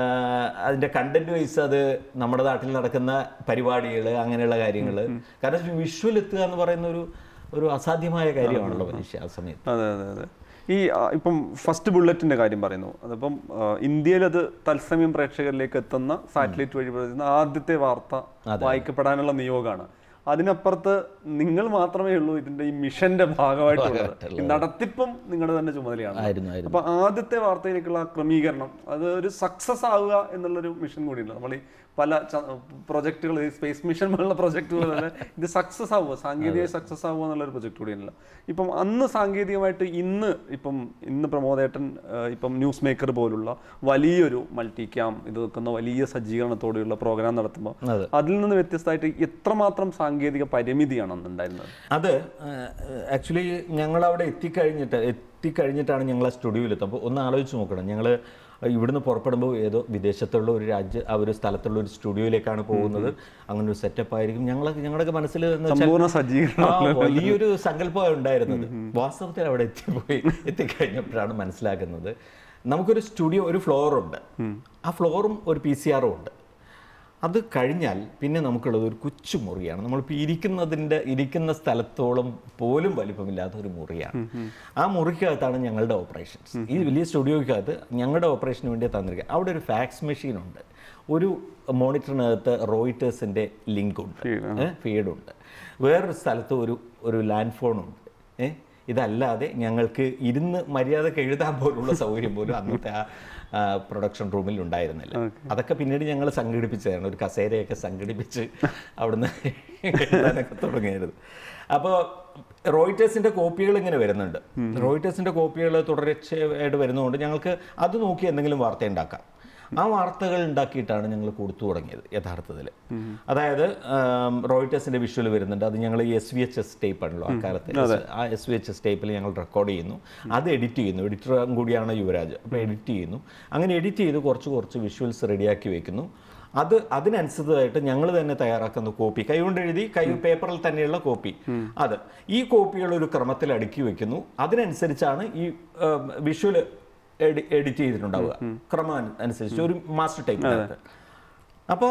അതിന്റെ കണ്ടന്റ് വൈസ് അത് നമ്മുടെ നാട്ടിൽ നടക്കുന്ന പരിപാടികൾ അങ്ങനെയുള്ള കാര്യങ്ങൾ കാരണം വിഷ്വൽ എത്തുക എന്ന് പറയുന്ന ഒരു ഒരു അസാധ്യമായ കാര്യമാണല്ലോ മനുഷ്യ ആ സമയത്ത് അതെ അതെ അതെ ഈ ആ, ഇപ്പം ഫസ്റ്റ് ബുള്ളറ്റിന്റെ കാര്യം പറയുന്നു അതിപ്പം ആ, ഇന്ത്യയിൽ അത് തത്സമയം പ്രേക്ഷകരിലേക്ക് എത്തുന്ന സാറ്റലൈറ്റ് വഴി വരുന്ന ആദ്യത്തെ വാർത്ത വായിക്കപ്പെടാനുള്ള നിയോഗമാണ് അതിനപ്പുറത്ത് നിങ്ങൾ മാത്രമേ ഉള്ളൂ ഇതിന്റെ ഈ മിഷന്റെ ഭാഗമായിട്ടുള്ളത് ഈ നടത്തിപ്പും നിങ്ങളുടെ തന്നെ ചുമതലയാണ് ആയിരുന്നു ആയിരുന്നു അപ്പൊ ആദ്യത്തെ വാർത്തയിലേക്കുള്ള ആ ക്രമീകരണം അത് ഒരു സക്സസ് ആവുക എന്നുള്ളൊരു മിഷൻ കൂടിയുണ്ട് നമ്മൾ ഈ പല പ്രൊജക്ടുകൾ ഈ സ്പേസ് മിഷൻ പോലുള്ള പ്രൊജക്ടുകൾ തന്നെ ഇത് സക്സസ് ആവുക സാങ്കേതിക സക്സസ് ആവുക എന്നുള്ളൊരു പ്രൊജക്ട് കൂടിയല്ല ഇപ്പം അന്ന് സാങ്കേതികമായിട്ട് ഇന്ന് ഇപ്പം ഇന്ന് പ്രമോദേട്ടൻ ആ, ഇപ്പം ന്യൂസ് മേക്കർ പോലുള്ള വലിയൊരു മൾട്ടി ക്യാം ഇത് വെക്കുന്ന വലിയ സജ്ജീകരണത്തോടെയുള്ള പ്രോഗ്രാം നടത്തുമ്പോൾ അതെ. അതിൽ നിന്ന് വ്യത്യസ്തമായിട്ട് എത്രമാത്രം സാങ്കേതിക പരിമിതിയാണ് അന്ന് ഉണ്ടായിരുന്നത് അത് ആക്ച്വലി ഞങ്ങൾ അവിടെ എത്തിക്കഴിഞ്ഞിട്ട് എത്തിക്കഴിഞ്ഞിട്ടാണ് ഞങ്ങൾ ആ സ്റ്റുഡിയോയിൽ അപ്പോൾ ഒന്ന് ആലോചിച്ച് നോക്കണം ഞങ്ങൾ ഇവിടുന്ന് പുറപ്പെടുമ്പോൾ ഏതോ വിദേശത്തുള്ള ഒരു രാജ്യ ആ ഒരു സ്ഥലത്തുള്ള ഒരു സ്റ്റുഡിയോയിലേക്കാണ് പോകുന്നത് അങ്ങനെ ഒരു സെറ്റപ്പ് ആയിരിക്കും ഞങ്ങൾ ഞങ്ങളുടെ മനസ്സിൽ എന്ന് വെച്ചാൽ സമ്പൂർണ്ണ സജ്ജീകരണം ആ, വലിയൊരു സങ്കല്പമാണ് ഉണ്ടായിരുന്നത് വാസ്തവത്തിൽ അവിടെ എത്തിപ്പോയി എത്തിക്കഴിഞ്ഞപ്പോഴാണ് മനസ്സിലാക്കുന്നത് നമുക്കൊരു സ്റ്റുഡിയോ ഒരു ഫ്ലോറുണ്ട് ആ ഫ്ലോറും ഒരു പി സി ആറും ഉണ്ട് അത് കഴിഞ്ഞാൽ പിന്നെ നമുക്കുള്ളത് ഒരു കൊച്ചു മുറിയാണ് നമ്മളിപ്പോൾ ഇരിക്കുന്നതിൻ്റെ ഇരിക്കുന്ന സ്ഥലത്തോളം പോലും വലിപ്പമില്ലാത്ത ഒരു മുറിയാണ് ആ മുറിക്കകത്താണ് ഞങ്ങളുടെ ഓപ്പറേഷൻസ് ഈ വലിയ സ്റ്റുഡിയോയ്ക്കകത്ത് ഞങ്ങളുടെ ഓപ്പറേഷന് വേണ്ടി തന്നിരിക്കുക അവിടെ ഒരു ഫാക്സ് മെഷീൻ ഉണ്ട് ഒരു മോണിറ്ററിനകത്ത് റോയിറ്റേഴ്സിൻ്റെ ലിങ്ക് ഉണ്ട് ഫീഡുണ്ട് വേറൊരു സ്ഥലത്ത് ഒരു ഒരു ലാൻഡ് ഫോണുണ്ട് ഏഹ് ഇതല്ലാതെ ഞങ്ങൾക്ക് ഇരുന്ന് മര്യാദക്ക് എഴുതാൻ പോലുള്ള സൗകര്യം പോലും അന്നത്തെ ആ പ്രൊഡക്ഷൻ റൂമിൽ ഉണ്ടായിരുന്നില്ല അതൊക്കെ പിന്നീട് ഞങ്ങൾ സംഘടിപ്പിച്ചതാണ് ഒരു കസേരയൊക്കെ സംഘടിപ്പിച്ച് അവിടുന്ന് എഴുതാനൊക്കെ തുടങ്ങിയായിരുന്നു അപ്പോൾ റോയിറ്റേഴ്സിൻ്റെ കോപ്പികൾ ഇങ്ങനെ വരുന്നുണ്ട് റോയിറ്റേഴ്സിൻ്റെ കോപ്പികൾ തുടർച്ചയായിട്ട് വരുന്നതുകൊണ്ട് ഞങ്ങൾക്ക് അത് നോക്കി എന്തെങ്കിലും വാർത്ത ഉണ്ടാക്കാം ആ വാർത്തകൾ ഉണ്ടാക്കിയിട്ടാണ് ഞങ്ങൾ കൊടുത്തു തുടങ്ങിയത് യഥാർത്ഥത്തിൽ അതായത് റോയിറ്റേഴ്സിന്റെ വിഷ്വൽ വരുന്നുണ്ട് അത് ഞങ്ങൾ ഈ S V H S tape ആണല്ലോ ആ കാലത്ത് ആ എസ് വി എച്ച് എസ് ടേപ്പിൽ ഞങ്ങൾ റെക്കോർഡ് ചെയ്യുന്നു അത് എഡിറ്റ് ചെയ്യുന്നു എഡിറ്ററും കൂടിയാണ് യുവരാജ് അപ്പോൾ എഡിറ്റ് ചെയ്യുന്നു അങ്ങനെ എഡിറ്റ് ചെയ്ത് കുറച്ച് കുറച്ച് വിഷ്വൽസ് റെഡിയാക്കി വെക്കുന്നു അത് അതിനനുസൃതമായിട്ട് ഞങ്ങൾ തന്നെ തയ്യാറാക്കുന്ന കോപ്പി കൈകൊണ്ട് എഴുതി കൈ പേപ്പറിൽ തന്നെയുള്ള കോപ്പി അത് ഈ കോപ്പികൾ ഒരു ക്രമത്തിൽ അടുക്കി വെക്കുന്നു അതിനനുസരിച്ചാണ് ഈ വിഷ്വൽ എഡിറ്റ് ചെയ്തിട്ടുണ്ടാവുക ക്രമം അനു- അനുസരിച്ച് ഒരു മാസ്റ്റർ ടൈപ്പ് അപ്പോൾ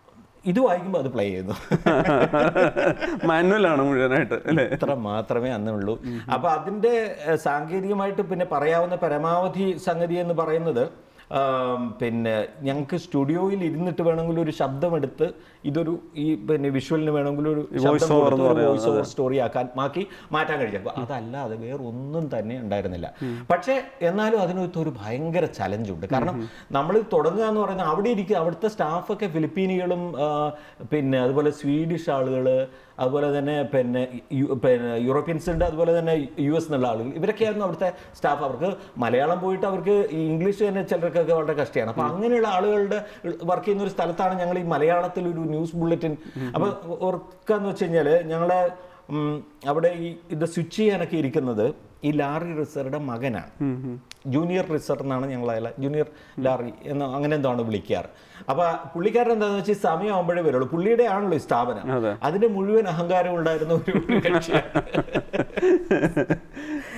ഇത് വായിക്കുമ്പോൾ അത് പ്ലേ ചെയ്യുന്നു മാനുവലാണ് മുഴുവനായിട്ട് അല്ലേ ഇത്ര മാത്രമേ അന്നുള്ളൂ അപ്പൊ അതിന്റെ ഏഹ്, സാങ്കേതികമായിട്ട് പിന്നെ പറയാവുന്ന പരമാവധി സംഗതി എന്ന് പറയുന്നത് ആം, പിന്നെ ഞങ്ങൾക്ക് സ്റ്റുഡിയോയിൽ ഇരുന്നിട്ട് വേണമെങ്കിൽ ഒരു ശബ്ദമെടുത്ത് ഇതൊരു ഈ പിന്നെ വിഷ്വലിന് വേണമെങ്കിൽ ഒരു ശബ്ദം over കൊടുത്ത് എന്ന് ഒരു വോയിസ് ഓവർ സ്റ്റോറി ആക്കാൻ മാക്കി മാറ്റാൻ കഴിയും അപ്പൊ അതല്ലാതെ വേറെ ഒന്നും തന്നെ ഉണ്ടായിരുന്നില്ല പക്ഷേ എന്നാലും അതിനകത്ത് ഒരു ഭയങ്കര ചലഞ്ച് ഉണ്ട് കാരണം നമ്മൾ തുടങ്ങുക എന്ന് പറയുന്നത് അവിടെ ഇരിക്കുക അവിടുത്തെ സ്റ്റാഫൊക്കെ ഫിലിപ്പീനികളും ആ, പിന്നെ അതുപോലെ സ്വീഡിഷ് ആളുകൾ അതുപോലെ തന്നെ പിന്നെ യു- പിന്നെ യൂറോപ്യൻസ് ഉണ്ട് അതുപോലെ തന്നെ യു എസ് എന്നുള്ള ആളുകൾ ഇവരൊക്കെയായിരുന്നു അവിടുത്തെ സ്റ്റാഫ് അവർക്ക് മലയാളം പോയിട്ട് അവർക്ക് ഈ ഇംഗ്ലീഷ് തന്നെ ചിലർക്കൊക്കെ വളരെ കഷ്ടമാണ് അപ്പൊ അങ്ങനെയുള്ള ആളുകളുടെ വർക്ക് ചെയ്യുന്ന ഒരു സ്ഥലത്താണ് ഞങ്ങൾ ഈ മലയാളത്തിൽ ഒരു ന്യൂസ് ബുള്ളറ്റിൻ അപ്പൊ ഓർക്കാന്ന് വെച്ച് കഴിഞ്ഞാൽ ഞങ്ങളെ ഉം, അവിടെ ഈ ഇത് സ്വിച്ച് ചെയ്യാനൊക്കെ ഇരിക്കുന്നത് ഈ ലാറി റിസറുടെ മകനാണ് ജൂനിയർ റിസർ എന്നാണ് ഞങ്ങൾ അയാളെ ജൂനിയർ ലാറി എന്ന് അങ്ങനെ എന്താണ് വിളിക്കാറ് അപ്പൊ പുള്ളിക്കാരൻ എന്താണെന്ന് വെച്ചാൽ സമയമാകുമ്പോഴേ വരുള്ളൂ പുള്ളിയുടെ ആണല്ലോ ഈ സ്ഥാപനം അതിന്റെ മുഴുവൻ അഹങ്കാരം ഉണ്ടായിരുന്ന ഒരു ഒരു കക്ഷിയാണ്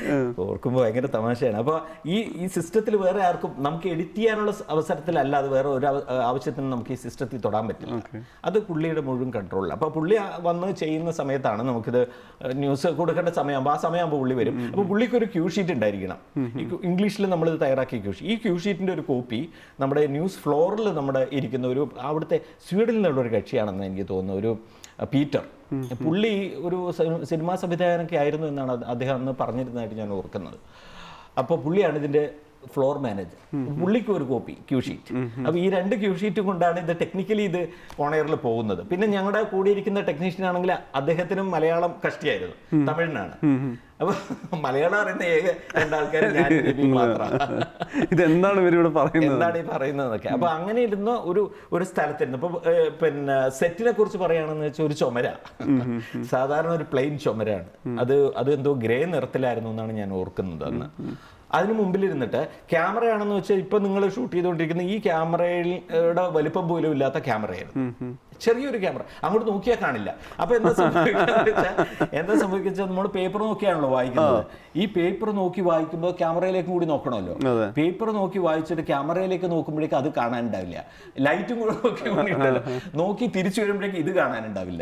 ഓർക്കുമ്പോൾ ഭയങ്കര തമാശയാണ് അപ്പോൾ ഈ ഈ സിസ്റ്റത്തിൽ വേറെ ആർക്കും നമുക്ക് എഡിറ്റ് ചെയ്യാനുള്ള സ- അവസരത്തിലല്ലാതെ വേറെ ഒരു ആവ- ആവശ്യത്തിന് നമുക്ക് ഈ സിസ്റ്റത്തിൽ തൊടാൻ പറ്റില്ല അത് പുള്ളിയുടെ മുഴുവൻ കൺട്രോളിൽ അപ്പോൾ പുള്ളി ആ വന്ന് ചെയ്യുന്ന സമയത്താണ് നമുക്കിത് ന്യൂസ് കൊടുക്കേണ്ട സമയമാകുമ്പോൾ ആ സമയമാകുമ്പോൾ പുള്ളി വരും അപ്പോൾ പുള്ളിക്ക് ഒരു ക്യൂ ഷീറ്റ് ഉണ്ടായിരിക്കണം ഈ ക്യൂ- ഇംഗ്ലീഷിൽ നമ്മൾ തയ്യാറാക്കിയ ക്യൂ ഷീറ്റ് ഈ ക്യൂ ഷീറ്റിൻ്റെ ഒരു കോപ്പി നമ്മുടെ ന്യൂസ് ഫ്ലോറിൽ നമ്മുടെ ഇരിക്കുന്ന ഒരു അവിടുത്തെ സ്വീഡനിൽ നിന്നുള്ള ഒരു കക്ഷിയാണെന്ന് എനിക്ക് തോന്നുന്നു ഒരു അഹ് പീറ്റർ പുള്ളി ഒരു സി- സിനിമാ സംവിധായകനൊക്കെ ആയിരുന്നു എന്നാണ് അത് അദ്ദേഹം അന്ന് പറഞ്ഞിരുന്നതായിട്ട് ഞാൻ ഓർക്കുന്നത് അപ്പോൾ പുള്ളിയാണ് ഇതിന്റെ ഫ്ലോർ മാനേജർ പുള്ളിക്ക് ഒരു കോപ്പി ക്യൂ ഷീറ്റ് അപ്പോൾ ഈ രണ്ട് ക്യൂ ഷീറ്റ് കൊണ്ടാണ് ഇത് ടെക്നിക്കലി ഇത് ഓണയറിൽ പോകുന്നത് പിന്നെ ഞങ്ങളുടെ കൂടിയിരിക്കുന്ന ടെക്നീഷ്യൻ ആണെങ്കിൽ അദ്ദേഹത്തിനും മലയാളം കഷ്ടിയായിരുന്നു തമിഴിനാണ് അപ്പൊ മലയാളം അറിയുന്ന ഏക രണ്ടാൾക്കാർ ഞാൻ രവിയും മാത്രമാണ് ഇതെന്താണ് ഇവരിവിടെ പറയുന്നത് എന്താണ് ഈ പറയുന്നതൊക്കെ അപ്പൊ അങ്ങനെ ഇരുന്ന ഒരു ഒരു സ്ഥലത്തിരുന്നു ഇപ്പൊ ഏഹ്, പിന്നെ സെറ്റിനെ കുറിച്ച് പറയുകയാണെന്ന് വെച്ചാൽ ഒരു ചുമര സാധാരണ ഒരു പ്ലെയിൻ ചുമരാണ് അത് അത് എന്തോ ഗ്രേ നിറത്തിലായിരുന്നു എന്നാണ് ഞാൻ ഓർക്കുന്നത് അന്ന് അതിന് മുമ്പിലിരുന്നിട്ട് ക്യാമറയാണെന്ന് വെച്ചാൽ ഇപ്പൊ നിങ്ങൾ ഷൂട്ട് ചെയ്തുകൊണ്ടിരിക്കുന്ന ഈ ക്യാമറയുടെ വലിപ്പം പോലും ഇല്ലാത്ത ക്യാമറയായിരുന്നു ചെറിയൊരു ക്യാമറ അങ്ങോട്ട് നോക്കിയാൽ കാണില്ല അപ്പൊ എന്താ സംഭവിക്കുക എന്താ സംഭവിക്കുക നമ്മൾ പേപ്പർ നോക്കിയാണല്ലോ വായിക്കുന്നത് ഈ പേപ്പർ നോക്കി വായിക്കുമ്പോൾ ക്യാമറയിലേക്കും കൂടി നോക്കണമല്ലോ അതെ. പേപ്പർ നോക്കി വായിച്ചിട്ട് ക്യാമറയിലേക്ക് നോക്കുമ്പോഴേക്ക് അത് കാണാനുണ്ടാവില്ല ലൈറ്റും കൂടെ നോക്കി കൊണ്ടിട്ടുണ്ടല്ലോ നോക്കി തിരിച്ചു വരുമ്പോഴേക്ക് ഇത് കാണാനുണ്ടാവില്ല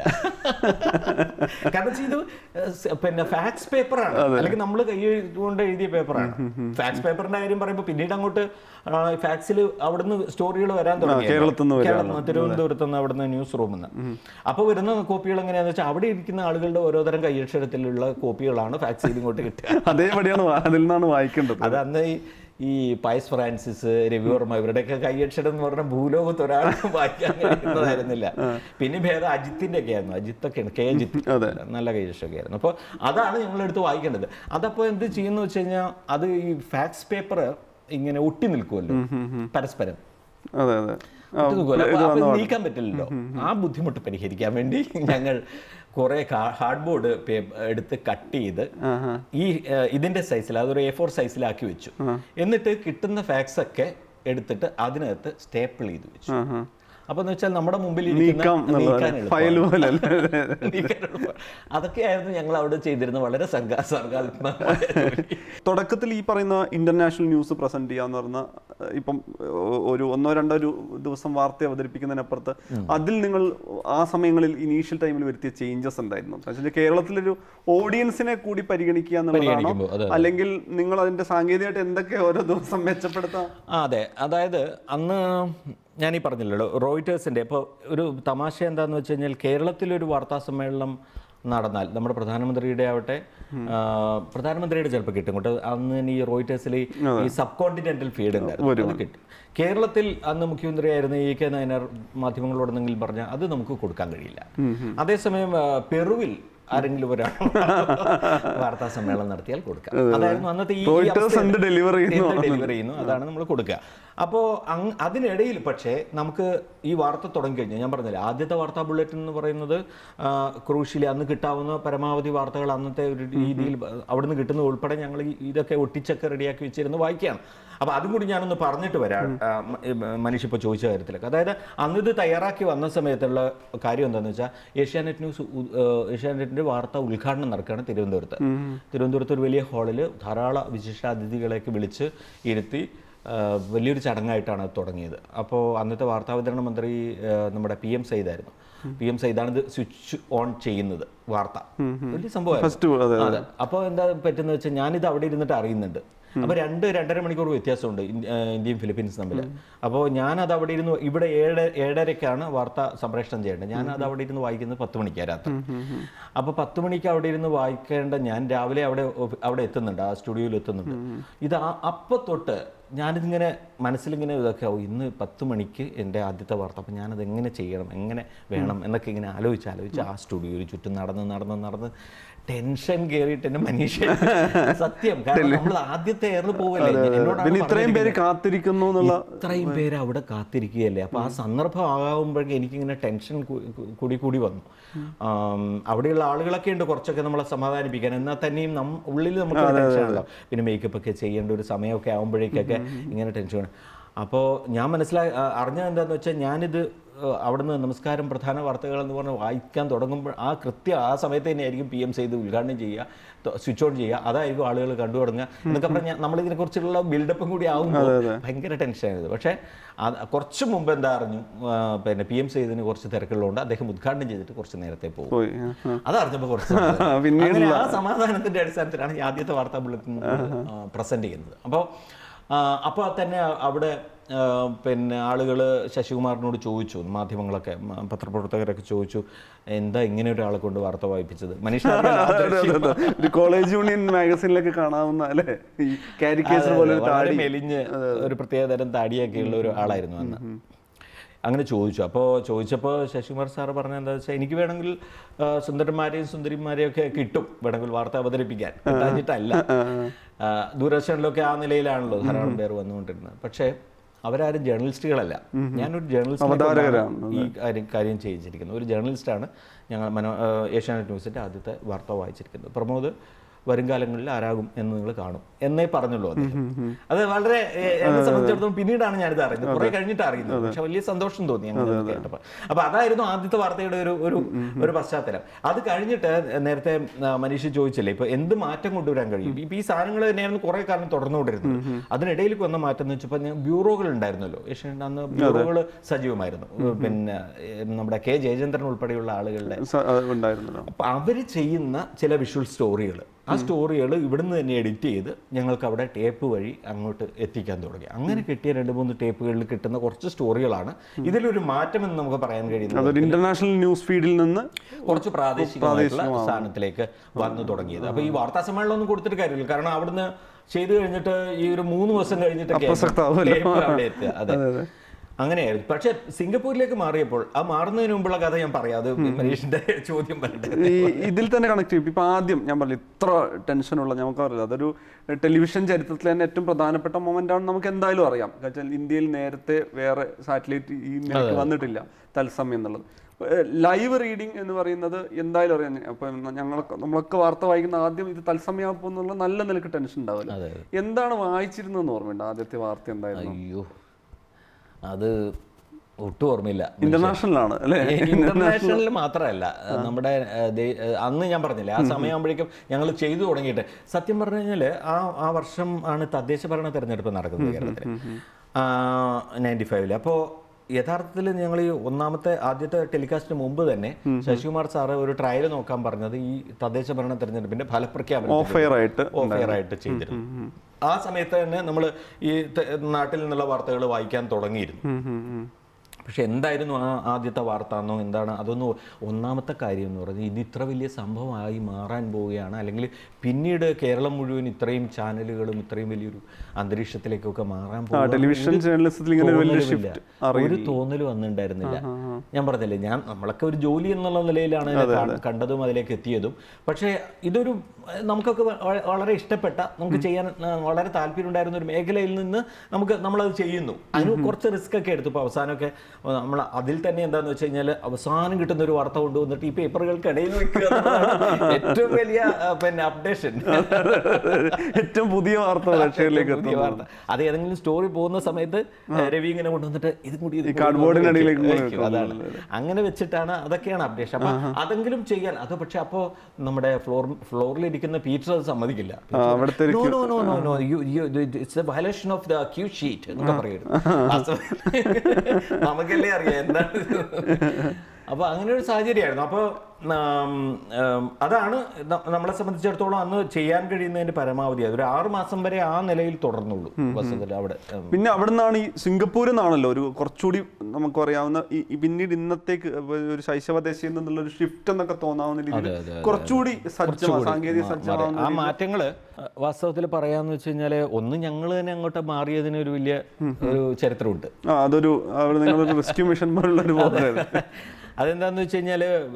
കാരണം വെച്ചാ ഇത് സ് പിന്നെ ഫാക്സ് പേപ്പറാണ് അല്ലെങ്കിൽ നമ്മൾ കൈ കൊണ്ട് എഴുതിയ പേപ്പറാണ് ഫാക്സ് പേപ്പറിന്റെ കാര്യം പറയുമ്പോൾ പിന്നീട് അങ്ങോട്ട് ഫാക്സിൽ അവിടുന്ന് സ്റ്റോറികൾ വരാൻ തുടങ്ങി കേരളത്തിൽ നിന്ന് വരികയാണ്. കേരളത്തിൽ നിന്ന് തിരുവനന്തപുരത്ത് നിന്ന് അവിടുന്ന് ന്യൂസ് റൂമിൽ നിന്ന് അപ്പോൾ വരുന്ന കോപ്പികൾ എങ്ങനെയാണെന്ന് വെച്ചാൽ അവിടെ ഇരിക്കുന്ന ആളുകളുടെ ഓരോതരം കൈയക്ഷരത്തിലുള്ള കോപ്പികളാണ് ഫാക്സിൽ ഇങ്ങോട്ട് കിട്ടുക അതേപടിയാണ് വാ- അതിൽ നിന്നാണ് വായിക്കേണ്ടത് അത് അന്ന് ഈ ഈ പയസ് ഫ്രാൻസിസ് രവിവർമ്മ ഇവരുടെയൊക്കെ കൈയക്ഷരം എന്ന് പറഞ്ഞ ഭൂലോകത്ത് ഒരാൾക്കും വായിക്കാൻ കഴിയുന്നതായിരുന്നില്ല പിന്നെ ഭേദം അജിത്തിന്റെ ഒക്കെ ആയിരുന്നു അജിത്തൊക്കെയാണ് കെ അജിത്ത് അതെ. നല്ല കൈയക്ഷരമൊക്കെ ആയിരുന്നു അപ്പോൾ അതാണ് ഞങ്ങളെടുത്ത് വായിക്കേണ്ടത് അതപ്പോൾ എന്ത് ചെയ്യുന്നു വെച്ച് കഴിഞ്ഞാൽ അത് ഈ ഫാക്സ് പേപ്പർ ഇങ്ങനെ ഒട്ടി നിൽക്കുമല്ലോ പരസ്പരം അതെ അതെ ആ, ഒട്ടി നിൽക്കുമല്ലോ. ഇത് അപ്പോൾ അത് വന്ന നീക്കാൻ പറ്റില്ലല്ലോ ആ ബുദ്ധിമുട്ട് പരിഹരിക്കാൻ വേണ്ടി ഞങ്ങൾ കുറെ ഹാർഡ് ബോർഡ് എടുത്ത് കട്ട് ചെയ്ത് ഈ ഏഹ്, ഇതിന്റെ സൈസിൽ അതൊരു എ ഫോർ സൈസിലാക്കി വെച്ചു എന്നിട്ട് കിട്ടുന്ന ഫാക്സ് ഒക്കെ എടുത്തിട്ട് അതിനകത്ത് സ്റ്റേപ്പിൾ ചെയ്ത് വെച്ചു ആഹാ. അപ്പൊ എന്ന് വെച്ചാൽ നമ്മുടെ മുമ്പിൽ ഇരിക്കുന്ന നീക്കാം നീക്കാൻ എന്നുള്ളത് എളുപ്പമാണ്. ഫയൽ പോലെ അല്ലേ നീക്കാൻ എളുപ്പമാണ്. അതൊക്കെയായിരുന്നു ഞങ്ങൾ അവിടെ ചെയ്തിരുന്ന വളരെ സർഗാ സർഗാത്മകമായ ജോലി. തുടക്കത്തിൽ ഈ പറയുന്ന ഇന്റർനാഷണൽ ന്യൂസ് പ്രസന്റ് ചെയ്യാന്ന് പറഞ്ഞ ഏഹ്, ഇപ്പം ഏഹ്, ഒരു ഒന്നോ രണ്ടോ ഒരു ദിവസം വാർത്ത അവതരിപ്പിക്കുന്നതിനപ്പുറത്ത് അതിൽ നിങ്ങൾ ആ സമയങ്ങളിൽ ഇനീഷ്യൽ ടൈമിൽ വരുത്തിയ ചേഞ്ചസ് എന്തായിരുന്നു എന്ന് വെച്ചാൽ കേരളത്തിലൊരു ഓഡിയൻസിനെ കൂടി പരിഗണിക്കുക എന്നുള്ളതാണോ പരിഗണിക്കുമ്പോൾ, അതെ, അതെ. അല്ലെങ്കിൽ നിങ്ങൾ അതിന്റെ സാങ്കേതികമായിട്ട് എന്തൊക്കെ ഓരോ ദിവസം മെച്ചപ്പെടുത്താം ആ അതെ അതായത് അന്ന് ഞാൻ ഈ പറഞ്ഞില്ലല്ലോ റോയിറ്റേഴ്സിൻ്റെ ഇപ്പോൾ ഒരു തമാശ എന്താന്ന് വെച്ച് കഴിഞ്ഞാൽ കേരളത്തിലൊരു വാർത്താ സമ്മേളനം നടന്നാൽ നമ്മുടെ പ്രധാനമന്ത്രിയുടെ ആവട്ടെ ആ, പ്രധാനമന്ത്രിയുടെ ചിലപ്പോൾ കിട്ടും കേട്ടോ അന്ന് തന്നെ ഈ റോയിറ്റേഴ്സിൽ ഈ സബ് കോണ്ടിനെന്റൽ ഫീഡ് ഉണ്ടായിരുന്നു അത് കിട്ടും കേരളത്തിൽ അന്ന് മുഖ്യമന്ത്രിയായിരുന്ന ഇ കെ നയനാർ മാധ്യമങ്ങളോടെന്നെങ്കിലും പറഞ്ഞാൽ അത് നമുക്ക് കൊടുക്കാൻ കഴിയില്ല അതേസമയം ആ, പെറുവിൽ ആരെങ്കിലും ഒരാൾ വാർത്താ സമ്മേളനം നടത്തിയാൽ കൊടുക്കാം അതായിരുന്നു അന്നത്തെ ഈ- ഈ Reuters അവസ്ഥയാണ്. എന്ത് deliver ചെയ്യുന്നു? എന്ത് ഡെലിവറി ചെയ്യുന്നു അതാണ് നമ്മൾ കൊടുക്കുക അപ്പോൾ അങ് അതിനിടയിൽ പക്ഷേ നമുക്ക് ഈ വാർത്ത തുടങ്ങിക്കഴിഞ്ഞാൽ ഞാൻ പറഞ്ഞില്ല ആദ്യത്തെ വാർത്താ ബുള്ളറ്റിൻ എന്ന് പറയുന്നത് ക്രൂഷ്യലി അന്ന് കിട്ടാവുന്ന പരമാവധി വാർത്തകൾ അന്നത്തെ ഒരു രീതിയിൽ അവിടുന്ന് കിട്ടുന്ന ഉൾപ്പെടെ ഞങ്ങൾ ഈ- ഇതൊക്കെ ഒട്ടിച്ചൊക്കെ റെഡിയാക്കി വെച്ചിരുന്ന് വായിക്കുകയാണ് അപ്പോൾ അതും കൂടി ഞാനൊന്ന് പറഞ്ഞിട്ട് വരാം ആ, മ- ഈ മനീഷ് ഇപ്പോൾ ചോദിച്ച കാര്യത്തിലൊക്കെ അതായത് അന്ന് ഇത് തയ്യാറാക്കി വന്ന സമയത്തുള്ള കാര്യം എന്താണെന്ന് വെച്ചാൽ ഏഷ്യാനെറ്റ് ന്യൂസ് ഉ- ഏഹ് ഏഷ്യാനെറ്റിന്റെ വാർത്ത ഉദ്ഘാടനം നടക്കുകയാണ് തിരുവനന്തപുരത്ത് തിരുവനന്തപുരത്ത് ഒരു വലിയ ഹാളിൽ ധാരാളം വിശിഷ്ടാതിഥികളെയൊക്കെ വിളിച്ച് ഇരുത്തി ആ, വലിയൊരു ചടങ്ങായിട്ടാണ് അത് തുടങ്ങിയത് അപ്പോൾ അന്നത്തെ വാർത്താവിതരണ മന്ത്രി ആ, നമ്മുടെ പി എം സൈദായിരുന്നു പി എം സൈദാണ് ഇത് സ്വിച്ച് ഓൺ ചെയ്യുന്നത് വാർത്ത വലിയ First, അതെ, സംഭവം അതെ അപ്പോൾ എന്താ പറ്റുന്നത് വെച്ചാൽ ഞാനിത് അവിടെ ഇരുന്നിട്ട് അറിയുന്നുണ്ട് അപ്പോൾ രണ്ട് രണ്ടര മണിക്കൂർ വ്യത്യാസമുണ്ട് ഇന്ത്യ- ആ, ഇന്ത്യയും ഫിലിപ്പീൻസ് തമ്മിൽ അപ്പോൾ ഞാനത് അവിടെ ഇരുന്ന് ഇവിടെ ഏഴ് ഏഴരയ്ക്കാണ് വാർത്ത സംപ്രേഷണം ചെയ്യേണ്ടത് ഞാൻ അത് അവിടെ ഇരുന്ന് വായിക്കുന്നത് പത്ത് മണിക്കാണ് രാത്രി അപ്പോൾ പത്ത് മണിക്ക് അവിടെ ഇരുന്ന് വായിക്കേണ്ട ഞാൻ രാവിലെ അവിടെ ഓഫി- അവിടെ എത്തുന്നുണ്ട് ആ സ്റ്റുഡിയോയിൽ എത്തുന്നുണ്ട് ഇത് ആ അപ്പം തൊട്ട് ഞാനിതിങ്ങനെ മനസ്സിലിങ്ങനെ ഇതൊക്കെ ആവും ഇന്ന് പത്ത് മണിക്ക് എൻ്റെ ആദ്യത്തെ വാർത്ത അപ്പം ഞാനത് എങ്ങനെ ചെയ്യണം എങ്ങനെ വേണം എന്നൊക്കെ ഇങ്ങനെ ആലോചിച്ച് ആലോചിച്ച് ആ സ്റ്റുഡിയോയിൽ ചുറ്റും നടന്ന് നടന്ന് നടന്ന് ടെൻഷൻ കയറിയിട്ട് എൻ്റെ മനുഷ്യ സത്യം കാരണം നമ്മൾ ആദ്യത്തെ എയറിൽ പോവല്ലേ എന്നോടാണ് പിന്നെ ഇത്രയും പേര് പറഞ്ഞിരിക്കുന്നത്. കാത്തിരിക്കുന്നു എന്നുള്ള ഇത്രയും പേര് അവിടെ കാത്തിരിക്കുകയല്ലേ അപ്പോൾ ആ സന്ദർഭം ആകുമ്പോഴേക്കും എനിക്കിങ്ങനെ ടെൻഷൻ കൂ- കൂ- കൂടി കൂടി വന്നു ആം, അവിടെയുള്ള ആളുകളൊക്കെ ഉണ്ട് കുറച്ചൊക്കെ നമ്മളെ സമാധാനിപ്പിക്കാൻ എന്നാൽ തന്നെയും നം ഉള്ളിൽ നമുക്ക് ടെൻഷനാണല്ലോ പിന്നെ മേക്കപ്പ് ഒക്കെ ചെയ്യേണ്ട ഒരു സമയമൊക്കെ ആകുമ്പോഴേക്കൊക്കെ ഇങ്ങനെ ടെൻഷൻ അപ്പോൾ ഞാൻ മനസ്സിലായി ആ, അറിഞ്ഞത് എന്താണെന്ന് വെച്ചാൽ ഞാനിത് ആ, അവിടുന്ന് നമസ്കാരം പ്രധാന വാർത്തകൾ എന്ന് പറഞ്ഞ് വായിക്കാൻ തുടങ്ങുമ്പോൾ ആ കൃത്യം ആ സമയത്ത് തന്നെയായിരിക്കും പി എം ചെയ്ത് ഉദ്ഘാടനം ചെയ്യുക ത- സ്വിച്ച് ഓൺ ചെയ്യുക അതായിരിക്കും ആളുകൾ കണ്ടു തുടങ്ങുക എന്നൊക്കെ പറഞ്ഞാൽ നമ്മളിതിനെക്കുറിച്ചുള്ള ബിൽഡപ്പും കൂടി ആകുമ്പോൾ ഭയങ്കര ടെൻഷനായിരുന്നു പക്ഷേ അത് കുറച്ച് മുമ്പ് എന്താ അറിഞ്ഞു ആ, പിന്നെ പി എം ചെയ്തതിന് കുറച്ച് തിരക്കുള്ളതുകൊണ്ട് അദ്ദേഹം ഉദ്ഘാടനം ചെയ്തിട്ട് കുറച്ച് നേരത്തെ പോകും പോയി ആ, ആ. അതറിഞ്ഞപ്പോൾ കുറച്ച് സമാധാനം. പിന്നീടുള്ള- അങ്ങനെ ആ സമാധാനത്തിന്റെ അടിസ്ഥാനത്തിലാണ് ഈ ആദ്യത്തെ വാർത്താ ബുള്ളറ്റിൻ പ്രസന്റ് ചെയ്യുന്നത് അപ്പോൾ അപ്പോൾ തന്നെ അവിടെ ആ, പിന്നെ ആളുകൾ ശശികുമാറിനോട് ചോദിച്ചു മാധ്യമങ്ങളൊക്കെ മ- പത്രപ്രവർത്തകരൊക്കെ ചോദിച്ചു എന്താ ഇങ്ങനെ ഒരാളെ കൊണ്ട് വാർത്ത വായിപ്പിച്ചത് മനീഷ് അതെ, അതെ, അതെ. ഒരു കോളേജ് യൂണിയൻ മാഗസിനിലൊക്കെ കാണാവുന്ന അല്ലേ ഈ കാരിക്കേച്ചർ പോലെ ഒരു വളരെ താടി മെലിഞ്ഞ് ഒരു പ്രത്യേക തരം താടിയൊക്കെ ഉള്ള ഒരു ആളായിരുന്നു അന്ന് അങ്ങനെ ചോദിച്ചു അപ്പോൾ ചോദിച്ചപ്പോൾ ശശികുമാർ സാറ് പറഞ്ഞ എന്താ വെച്ചാൽ എനിക്ക് വേണമെങ്കിൽ ആ, സുന്ദരന്മാരെയും സുന്ദരിമാരെയും ഒക്കെ കിട്ടും വേണമെങ്കിൽ വാർത്ത അവതരിപ്പിക്കാൻ കിട്ടാഞ്ഞിട്ടല്ല ആ, ദൂരദർശനിലൊക്കെ ആ നിലയിലാണല്ലോ ധാരാളം പേർ വന്നുകൊണ്ടിരുന്നത് പക്ഷേ അവരാരും ജേർണലിസ്റ്റുകളല്ല ഞാനൊരു ജേർണലിസ്റ്റ് ഈ കാര്യം കാര്യം ചെയ്യിച്ചിരിക്കുന്നത് ഒരു ജേർണലിസ്റ്റാണ് ഞങ്ങൾ മനോ ആ, ഏഷ്യാനെറ്റ് ന്യൂസിൻ്റെ ആദ്യത്തെ വാർത്ത വായിച്ചിരിക്കുന്നത് പ്രമോദ് വരും കാലങ്ങളിൽ ആരാകും എന്ന് നിങ്ങൾ കാണും എന്നേ പറഞ്ഞുള്ളൂ അദ്ദേഹം അത് വളരെ എ- എന്നെ സംബന്ധിച്ചിടത്തോളം പിന്നീടാണ് ഞാനിത് അറിയുന്നത് കുറെ കഴിഞ്ഞിട്ട് അറിയുന്നത് പക്ഷെ വലിയ സന്തോഷം തോന്നി അങ്ങനെ ഇത് കേട്ടപ്പോൾ അപ്പൊ അതായിരുന്നു ആദ്യത്തെ വാർത്തയുടെ ഒരു ഒരു ഒരു പശ്ചാത്തലം അത് കഴിഞ്ഞിട്ട് നേരത്തെ ആ, മനീഷ് ചോദിച്ചില്ലേ ഇപ്പൊ എന്ത് മാറ്റം കൊണ്ടുവരാൻ കഴിയും ഇപ്പൊ ഈ സാധനങ്ങൾ തന്നെയായിരുന്നു കുറെ കാലം തുടർന്നുകൊണ്ടിരുന്നത് അതിനിടയിൽ വന്ന മാറ്റം എന്ന് വെച്ചപ്പോൾ ബ്യൂറോകൾ ഉണ്ടായിരുന്നല്ലോ ഏഷ്യാനെറ്റ് അന്ന് ബ്യൂറോകൾ സജീവമായിരുന്നു പിന്നെ ഏ, നമ്മുടെ കെ ജയചന്ദ്രൻ ഉൾപ്പെടെയുള്ള ആളുകളുടെ സ- അത് ഉണ്ടായിരുന്നല്ലോ അപ്പൊ അവര് ചെയ്യുന്ന ചില വിഷ്വൽ സ്റ്റോറികൾ ആ സ്റ്റോറികൾ ഇവിടുന്ന് തന്നെ എഡിറ്റ് ചെയ്ത് ഞങ്ങൾക്ക് അവിടെ ടേപ്പ് വഴി അങ്ങോട്ട് എത്തിക്കാൻ തുടങ്ങി അങ്ങനെ കിട്ടിയ രണ്ട് മൂന്ന് ടേപ്പുകളിൽ കിട്ടുന്ന കുറച്ച് സ്റ്റോറികളാണ് ഇതിലൊരു മാറ്റം എന്ന് നമുക്ക് പറയാൻ കഴിയുന്നത് അതൊരു ഇന്റർനാഷണൽ ന്യൂസ് ഫീഡിൽ നിന്ന് കുറച്ച് പ്രാദേശികമായിട്ടുള്ള സ്ഥാനത്തിലേക്ക് വന്നു തുടങ്ങിയത് അപ്പൊ ഈ വാർത്താ സമ്മേളനം ഒന്നും കൊടുത്തിട്ട് കാര്യമില്ല കാരണം അവിടുന്ന് ചെയ്തു കഴിഞ്ഞിട്ട് ഈ ഒരു മൂന്ന് ദിവസം കഴിഞ്ഞിട്ടൊക്കെ അപ്രസക്തമാവുമല്ലോ. tape അവിടെ എത്തുക അതെ അങ്ങനെയായിരുന്നു പക്ഷെ സിംഗപ്പൂരിലേക്ക് മാറിയപ്പോൾ ആ മാറുന്നതിന് മുമ്പുള്ള കഥ ഞാൻ പറയാം അത് മനീഷിന്റെ ചോദ്യം പറയട്ടെ ഈ ഇതിൽ തന്നെ കണക്ട് ചെയ്യും ഇപ്പൊ ആദ്യം ഞാൻ പറഞ്ഞു ഇത്ര ടെൻഷനുള്ള നമുക്കറിയില്ല അതൊരു ടെലിവിഷൻ ചരിത്രത്തിലെ തന്നെ ഏറ്റവും പ്രധാനപ്പെട്ട മൊമെന്റ് ആണ് നമുക്ക് എന്തായാലും അറിയാം കാരണം ഇന്ത്യയിൽ നേരത്തെ വേറെ സാറ്റലൈറ്റ് ഈ നിലയ്ക്ക് വന്നിട്ടില്ല തത്സമയം എന്നുള്ളത് ലൈവ് റീഡിംഗ് എന്ന് പറയുന്നത് എന്തായാലും അറിയാം അപ്പൊ ഞങ്ങളൊക്കെ നമ്മളൊക്കെ വാർത്ത വായിക്കുന്ന ആദ്യം ഇത് തത്സമയാകുമ്പോൾ എന്നുള്ള നല്ല നിലക്ക് ടെൻഷൻ ഉണ്ടാവില്ല അതെ, എന്താണ് വായിച്ചിരുന്നതെന്ന് ഓർമ്മയുണ്ട് ആദ്യത്തെ വാർത്ത എന്തായിരുന്നു അയ്യോ അത് ഒട്ടും ഓർമ്മയില്ല ഇന്റർനാഷണൽ ആണ് അല്ലേ ഇന്റർനാഷണലിൽ മാത്രമല്ല നമ്മുടെ ഏഹ്, ദേ- ഏഹ്, അന്ന് ഞാൻ പറഞ്ഞില്ലേ ആ സമയമാകുമ്പോഴേക്കും ഞങ്ങൾ ചെയ്തു തുടങ്ങിയിട്ട് സത്യം പറഞ്ഞു കഴിഞ്ഞാൽ ആ ആ വർഷം ആണ് തദ്ദേശ ഭരണ തെരഞ്ഞെടുപ്പ് നടക്കുന്നത് കേരളത്തിൽ നയൻറ്റി ഫൈവില് അപ്പോൾ യഥാർത്ഥത്തിൽ ഞങ്ങൾ ഈ ഒന്നാമത്തെ ആദ്യത്തെ ടെലികാസ്റ്റിന് മുമ്പ് തന്നെ ശശികുമാർ സാറ് ഒരു ട്രയൽ നോക്കാൻ പറഞ്ഞത് ഈ തദ്ദേശ ഭരണ തെരഞ്ഞെടുപ്പിന്റെ ഫലപ്രഖ്യാപനം ഓഫ് എയർ ആയിട്ട് ഓഫെയർ ആയിട്ട് ചെയ്തിരുന്നു ആ സമയത്ത് തന്നെ നമ്മൾ ഈ ത- നാട്ടിൽ നിന്നുള്ള വാർത്തകൾ വായിക്കാൻ തുടങ്ങിയിരുന്നു ഉം, ഉം, ഉം. പക്ഷെ എന്തായിരുന്നു ആ ആദ്യത്തെ വാർത്ത എന്നോ എന്താണ് അതൊന്നും ഒന്നാമത്തെ കാര്യം എന്ന് പറഞ്ഞാൽ ഇത് ഇത്ര വലിയ സംഭവമായി മാറാൻ പോവുകയാണ് അല്ലെങ്കിൽ പിന്നീട് കേരളം മുഴുവൻ ഇത്രയും ചാനലുകളും ഇത്രയും വലിയൊരു അന്തരീക്ഷത്തിലേക്കൊക്കെ മാറാൻ ആ പോകുന്നു ടെലിവിഷൻ ജേർണലിസത്തിൽ ഇങ്ങനെ ഒരു വലിയ തോന്നലുമില്ല. ഷിഫ്റ്റ് ഒരു തോന്നൽ വന്നിട്ടുണ്ടായിരുന്നില്ല ഞാൻ പറഞ്ഞില്ലേ ഞാൻ നമ്മളൊക്കെ ഒരു ജോലി എന്നുള്ള നിലയിലാണ് ഇതിനെ കാ- കണ്ടതും അതിലേക്ക് എത്തിയതും പക്ഷേ ഇതൊരു ഏഹ്, നമുക്കൊക്കെ വ- വളരെ ഇഷ്ടപ്പെട്ട നമുക്ക് ചെയ്യാൻ ആ, വളരെ താല്പര്യം ഉണ്ടായിരുന്ന ഒരു മേഖലയിൽ നിന്ന് നമുക്ക് നമ്മളത് ചെയ്യുന്നു അതിന് കുറച്ച് റിസ്ക് ഒക്കെ എടുത്തു ഇപ്പോൾ അവസാനമൊക്കെ നമ്മൾ അതിൽ തന്നെ എന്താന്ന് വെച്ച് കഴിഞ്ഞാൽ അവസാനം കിട്ടുന്ന ഒരു വാർത്ത കൊണ്ടുവന്നിട്ട് ഈ പേപ്പറുകൾക്കിടയിൽ വെക്കുക എന്നുള്ളതാണ് ഏറ്റവും വലിയ ആ, പിന്നെ അപ്ഡേഷൻ ഏറ്റവും പുതിയ വാർത്ത പ്രേക്ഷകരിലേക്ക് പുതിയ എത്തുന്നു വാർത്ത അത് ഏതെങ്കിലും സ്റ്റോറി പോകുന്ന സമയത്ത് രവി ഇങ്ങനെ കൊണ്ടുവന്നിട്ട് ഇതും കൂടി ഇതും കൂടി cardboard നടിയിലേക്ക് വെക്കും. കൊണ്ടുവരും. അതാണ് അങ്ങനെ വെച്ചിട്ടാണ് അതൊക്കെയാണ് അപ്ഡേഷൻ അപ്പൊ അതെങ്കിലും ചെയ്യാൻ അത് പക്ഷെ അപ്പോ നമ്മുടെ ഫ്ലോർ ഫ്ലോറിൽ ഇരിക്കുന്ന പീറ്റർ അത് സമ്മതിക്കില്ല അവിടുത്തെ ഒരു no no no no no you you it's a violation of the cue sheet എന്നൊക്കെ പറയുന്നത് ആ സമയത്ത് നമുക്കല്ലേ അറിയാം എന്താണ് ഇത്. അപ്പൊ അങ്ങനെ ഒരു സാഹചര്യമായിരുന്നു അപ്പോൾ അതാണ് ന- നമ്മളെ സംബന്ധിച്ചിടത്തോളം അന്ന് ചെയ്യാൻ കഴിയുന്നതിന്റെ പരമാവധി അത് ഒരു ആറ് മാസം വരെ ആ നിലയിൽ തുടർന്നുള്ളൂ വസ്തുതയിൽ അവിടെ ഉം. പിന്നെ അവിടെ നിന്നാണ് ഈ സിംഗപ്പൂരിൽ നിന്നാണല്ലോ ഒരു കുറച്ചുകൂടി നമുക്ക് അറിയാവുന്ന ഈ ഈ പിന്നീട് ഇന്നത്തേക്ക് ഒരു ശൈശവദേശയിൽ നിന്നുള്ള ഒരു ഷിഫ്റ്റ് എന്നൊക്കെ തോന്നാവുന്ന രീതിയിൽ അതെ, അതെ, കുറച്ചുകൂടി സജ്ജമാ സാങ്കേതിക സജ്ജമാവുന്ന ആ മാറ്റങ്ങള് വാസ്തവത്തിൽ പറയാന്ന് വെച്ച് കഴിഞ്ഞാല് ഒന്ന് ഞങ്ങൾ തന്നെ അങ്ങോട്ട് മാറിയതിന് ഒരു വലിയ ഒരു ചരിത്രമുണ്ട് ആ അതൊരു അവിടെ നിങ്ങളൊരു റെസ്ക്യൂ മിഷൻ പോലുള്ള ഒരു ബോധമായിരുന്നു അതെന്താന്ന് വെച്ച് കഴിഞ്ഞാൽ ഏഷ്യാനെറ്റ്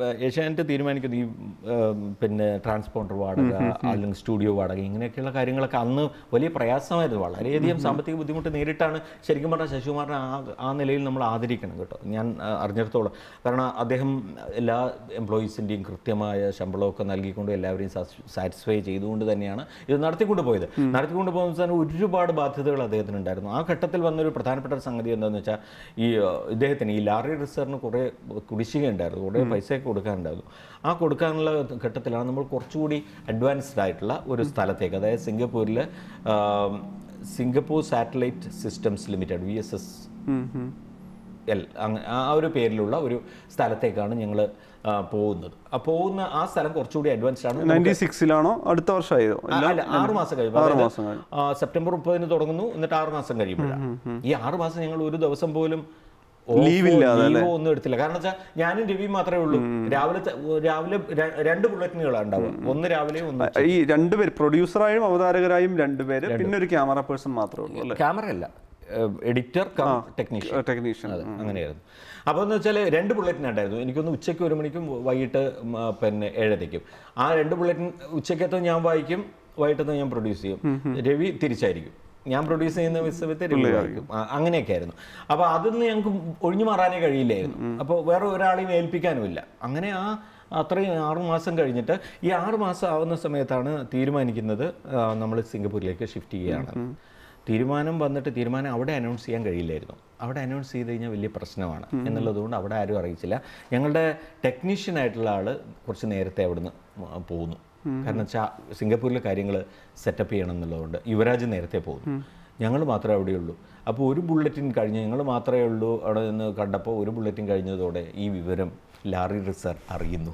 എന്നിട്ട് തീരുമാനിക്കുന്നത് ഈ ആ, പിന്നെ ട്രാൻസ്പോണ്ടർ വാടക അല്ലെങ്കിൽ സ്റ്റുഡിയോ വാടക ഇങ്ങനെയൊക്കെയുള്ള കാര്യങ്ങളൊക്കെ അന്ന് വലിയ പ്രയാസമായിരുന്നു വളരെയധികം സാമ്പത്തിക ബുദ്ധിമുട്ട് നേരിട്ടാണ് ശരിക്കും പറഞ്ഞാൽ ശശികുമാറിനെ ആ ആ നിലയിൽ നമ്മൾ ആദരിക്കണം കേട്ടോ ഞാൻ ആ, അറിഞ്ഞിടത്തോളം കാരണം അദ്ദേഹം എല്ലാ എംപ്ലോയീസിൻ്റെയും കൃത്യമായ ശമ്പളമൊക്കെ നൽകിക്കൊണ്ട് എല്ലാവരെയും സാറ്റിസ്ഫൈ ചെയ്തുകൊണ്ട് തന്നെയാണ് ഇത് നടത്തിക്കൊണ്ട് പോയത് നടത്തിക്കൊണ്ട് പോകുന്ന സമയത്ത് ഒരുപാട് ബാധ്യതകൾ അദ്ദേഹത്തിന് ഉണ്ടായിരുന്നു ആ ഘട്ടത്തിൽ വന്നൊരു പ്രധാനപ്പെട്ട ഒരു സംഗതി എന്താണെന്ന് വെച്ചാൽ ഈ ആ, ഇദ്ദേഹത്തിന് ഈ ലാറി റിസർവിന് കുറേ കുടിശ്ശിക ഉണ്ടായിരുന്നു കുറേ പൈസയൊക്കെ കൊടുക്കാനുണ്ടായിരുന്നു ആ കൊടുക്കാനുള്ള ഘട്ടത്തിലാണ് നമ്മൾ കുറച്ചുകൂടി അഡ്വാൻസ്ഡ് ആയിട്ടുള്ള ഒരു സ്ഥലത്തേക്ക് അതായത് സിംഗപ്പൂരിൽ Singapore satellite systems limited V S S L അങ്ങ ആ ഒരു പേരിലുള്ള ഒരു സ്ഥലത്തേക്കാണ് ഞങ്ങൾ പോകുന്നത് ആ പോകുന്ന ആ സ്ഥലം കുറച്ചുകൂടി അഡ്വാൻസ്ഡ് ആണ് നയൻറ്റി സിക്സിലാണോ അടുത്ത വർഷമായോ ആ, അല്ല ആറ് മാസം കഴിയുമ്പോൾ ആറ് അതായത്, മാസം കഴിഞ്ഞു. ആ, സെപ്റ്റംബർ മുപ്പതിന് തുടങ്ങുന്നു എന്നിട്ട് ആറ് മാസം കഴിയുമ്പോഴാണ് ഈ ആറ് മാസം ഞങ്ങൾ ഒരു ദിവസം പോലും Leave ഇല്ലാതെ ലീവോ ഒന്നും എടുത്തില്ല കാരണം വെച്ചാൽ ഞാനും രവിയും മാത്രമേ ഉള്ളൂ രാവിലെ ത- രാവിലെ ര- രണ്ട് ബുള്ളറ്റിനുകളാണ് ഉണ്ടാവുക ഒന്ന് രാവിലെ ഒന്ന് ഈ രണ്ടുപേര് പ്രൊഡ്യൂസറായും അവതാരകരായും രണ്ടുപേര് പിന്നെ ഒരു ക്യാമറ പേഴ്സൺ മാത്രമേ ഉള്ളൂ അല്ലേ ക്യാമറ അല്ല എഡിറ്റർ കം ടെക്നീഷ്യൻ ടെക്നീഷ്യൻ അതെ അങ്ങനെയായിരുന്നു അപ്പോൾ എന്ന് വെച്ചാൽ രണ്ട് ബുള്ളറ്റിൻ ഉണ്ടായിരുന്നു എനിക്കൊന്ന് ഉച്ചയ്ക്ക് ഒരു മണിക്കും വൈകിട്ട് ഉം, ആ, പിന്നെ ഏഴരയ്ക്കും ആ രണ്ട് ബുള്ളറ്റിൻ ഉച്ചയ്ക്കത്തെ ഞാൻ വായിക്കും വൈകിട്ടത്തെ ഞാൻ പ്രൊഡ്യൂസ് ചെയ്യും രവി തിരിച്ചായിരിക്കും ഞാൻ പ്രൊഡ്യൂസ് ചെയ്യുന്ന സമയത്ത് രവി വായിക്കും ആ, അങ്ങനെയൊക്കെ ആയിരുന്നു അപ്പോൾ അതൊന്നും ഞങ്ങൾക്ക് ഒഴിഞ്ഞു മാറാനേ കഴിയില്ലായിരുന്നു അപ്പോൾ വേറെ ഒരാളെയും ഏൽപ്പിക്കാനുമില്ല അങ്ങനെ ആ അത്രയും ആറ് മാസം കഴിഞ്ഞിട്ട് ഈ ആറ് മാസം ആവുന്ന സമയത്താണ് തീരുമാനിക്കുന്നത് നമ്മൾ സിംഗപ്പൂരിലേക്ക് ഷിഫ്റ്റ് ചെയ്യുകയാണ് തീരുമാനം വന്നിട്ട് തീരുമാനം അവിടെ അനൗൺസ് ചെയ്യാൻ കഴിയില്ലായിരുന്നു അവിടെ അനൗൺസ് ചെയ്ത് കഴിഞ്ഞാൽ വലിയ പ്രശ്നമാണ് എന്നുള്ളതുകൊണ്ട് അവിടെ ആരും അറിയിച്ചില്ല ഞങ്ങളുടെ ടെക്നീഷ്യൻ ആയിട്ടുള്ള ആൾ കുറച്ച് നേരത്തെ അവിടുന്ന് മ- പോകുന്നു കാരണം വെച്ചാൽ സിംഗപ്പൂരിലെ കാര്യങ്ങൾ സെറ്റപ്പ് ചെയ്യണം എന്നുള്ളതുകൊണ്ട് യുവരാജ് നേരത്തെ പോകുന്നു ഞങ്ങൾ മാത്രമേ അവിടെയുള്ളൂ അപ്പോൾ ഒരു ബുള്ളറ്റിൻ കഴിഞ്ഞ് ഞങ്ങൾ മാത്രമേ ഉള്ളൂ അവിടെ നിന്ന് കണ്ടപ്പോൾ ഒരു ബുള്ളറ്റിൻ കഴിഞ്ഞതോടെ ഈ വിവരം ലാറി റിസർ അറിയുന്നു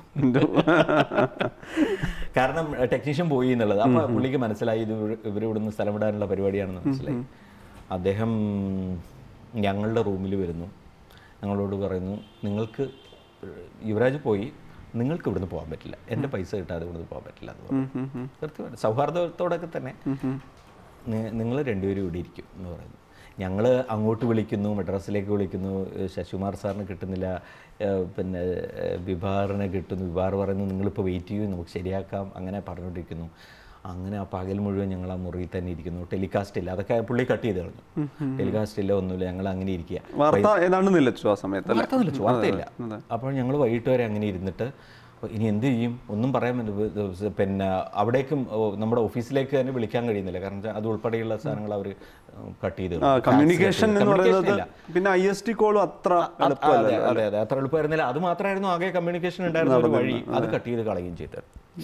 കാരണം ടെക്നീഷ്യൻ പോയി എന്നുള്ളത് അപ്പോൾ പുള്ളിക്ക് മനസ്സിലായി ഇത് ഇവർ- ഇവർ ഇവിടുന്ന് സ്ഥലം വിടാനുള്ള പരിപാടിയാണെന്ന് മനസ്സിലായി അദ്ദേഹം ഞങ്ങളുടെ റൂമിൽ വരുന്നു ഞങ്ങളോട് പറയുന്നു നിങ്ങൾക്ക് യുവരാജ് പോയി നിങ്ങൾക്ക് ഇവിടുന്ന് പോകാൻ പറ്റില്ല എൻ്റെ പൈസ കിട്ടാതെ ഇവിടുന്ന് പോകാൻ പറ്റില്ല എന്ന് പറഞ്ഞു കൃത്യമായിട്ട് സൗഹാർദ്ദത്തോടൊക്കെ തന്നെ നിങ്ങൾ രണ്ടുപേരും ഇവിടെ ഇരിക്കും എന്ന് പറയുന്നു ഞങ്ങൾ അങ്ങോട്ട് വിളിക്കുന്നു മദ്രാസിലേക്ക് വിളിക്കുന്നു ഏഹ് ശശികുമാർ സാറിന് കിട്ടുന്നില്ല ഏഹ് പിന്നെ ഏഹ് വിഭാറിനെ കിട്ടുന്നു വിഭാർ പറയുന്നു നിങ്ങളിപ്പോൾ വെയിറ്റ് ചെയ്യൂ നമുക്ക് ശരിയാക്കാം അങ്ങനെ പറഞ്ഞുകൊണ്ടിരിക്കുന്നു അങ്ങനെ ആ പകൽ മുഴുവൻ ഞങ്ങൾ ആ മുറിയിൽ തന്നെ ഇരിക്കുന്നു ടെലികാസ്റ്റ് ഇല്ല അതൊക്കെ പുള്ളി കട്ട് ചെയ്ത് കളഞ്ഞു ടെലികാസ്റ്റ് ഇല്ല ഒന്നുമില്ല ഞങ്ങൾ അങ്ങനെ ഇരിക്കുക വാർത്ത ഏതാണ്ട് നിലച്ചു ആ സമയത്ത് അല്ലേ വാർത്ത നിലച്ചു വാർത്തയില്ല അപ്പോൾ ഞങ്ങൾ വൈകിട്ട് വരെ അങ്ങനെ ഇരുന്നിട്ട് അപ്പോൾ ഇനി എന്ത് ചെയ്യും ഒന്നും പറയാൻ പറ്റില്ല പിന്നെ അവിടേക്കും ഓ, നമ്മുടെ ഓഫീസിലേക്ക് തന്നെ വിളിക്കാൻ കഴിയുന്നില്ല കാരണം വെച്ചാൽ അത് ഉൾപ്പെടെയുള്ള സാധനങ്ങൾ അവർ കട്ട് ചെയ്ത് കളഞ്ഞു. കമ്മ്യൂണിക്കേഷൻ എന്ന് Communication പറയുന്നത് ഇല്ല. പിന്നെ ഐ എസ് ടി കോളും അത്ര അ- എളുപ്പമല്ല അതെ അതെ അതെ അത്ര എളുപ്പമായിരുന്നില്ല അത് മാത്രമായിരുന്നു ആകെ കമ്മ്യൂണിക്കേഷൻ ഉണ്ടായിരുന്ന ഒരു വഴി അത് കട്ട് ചെയ്ത് കളയുകയും ചെയ്തത്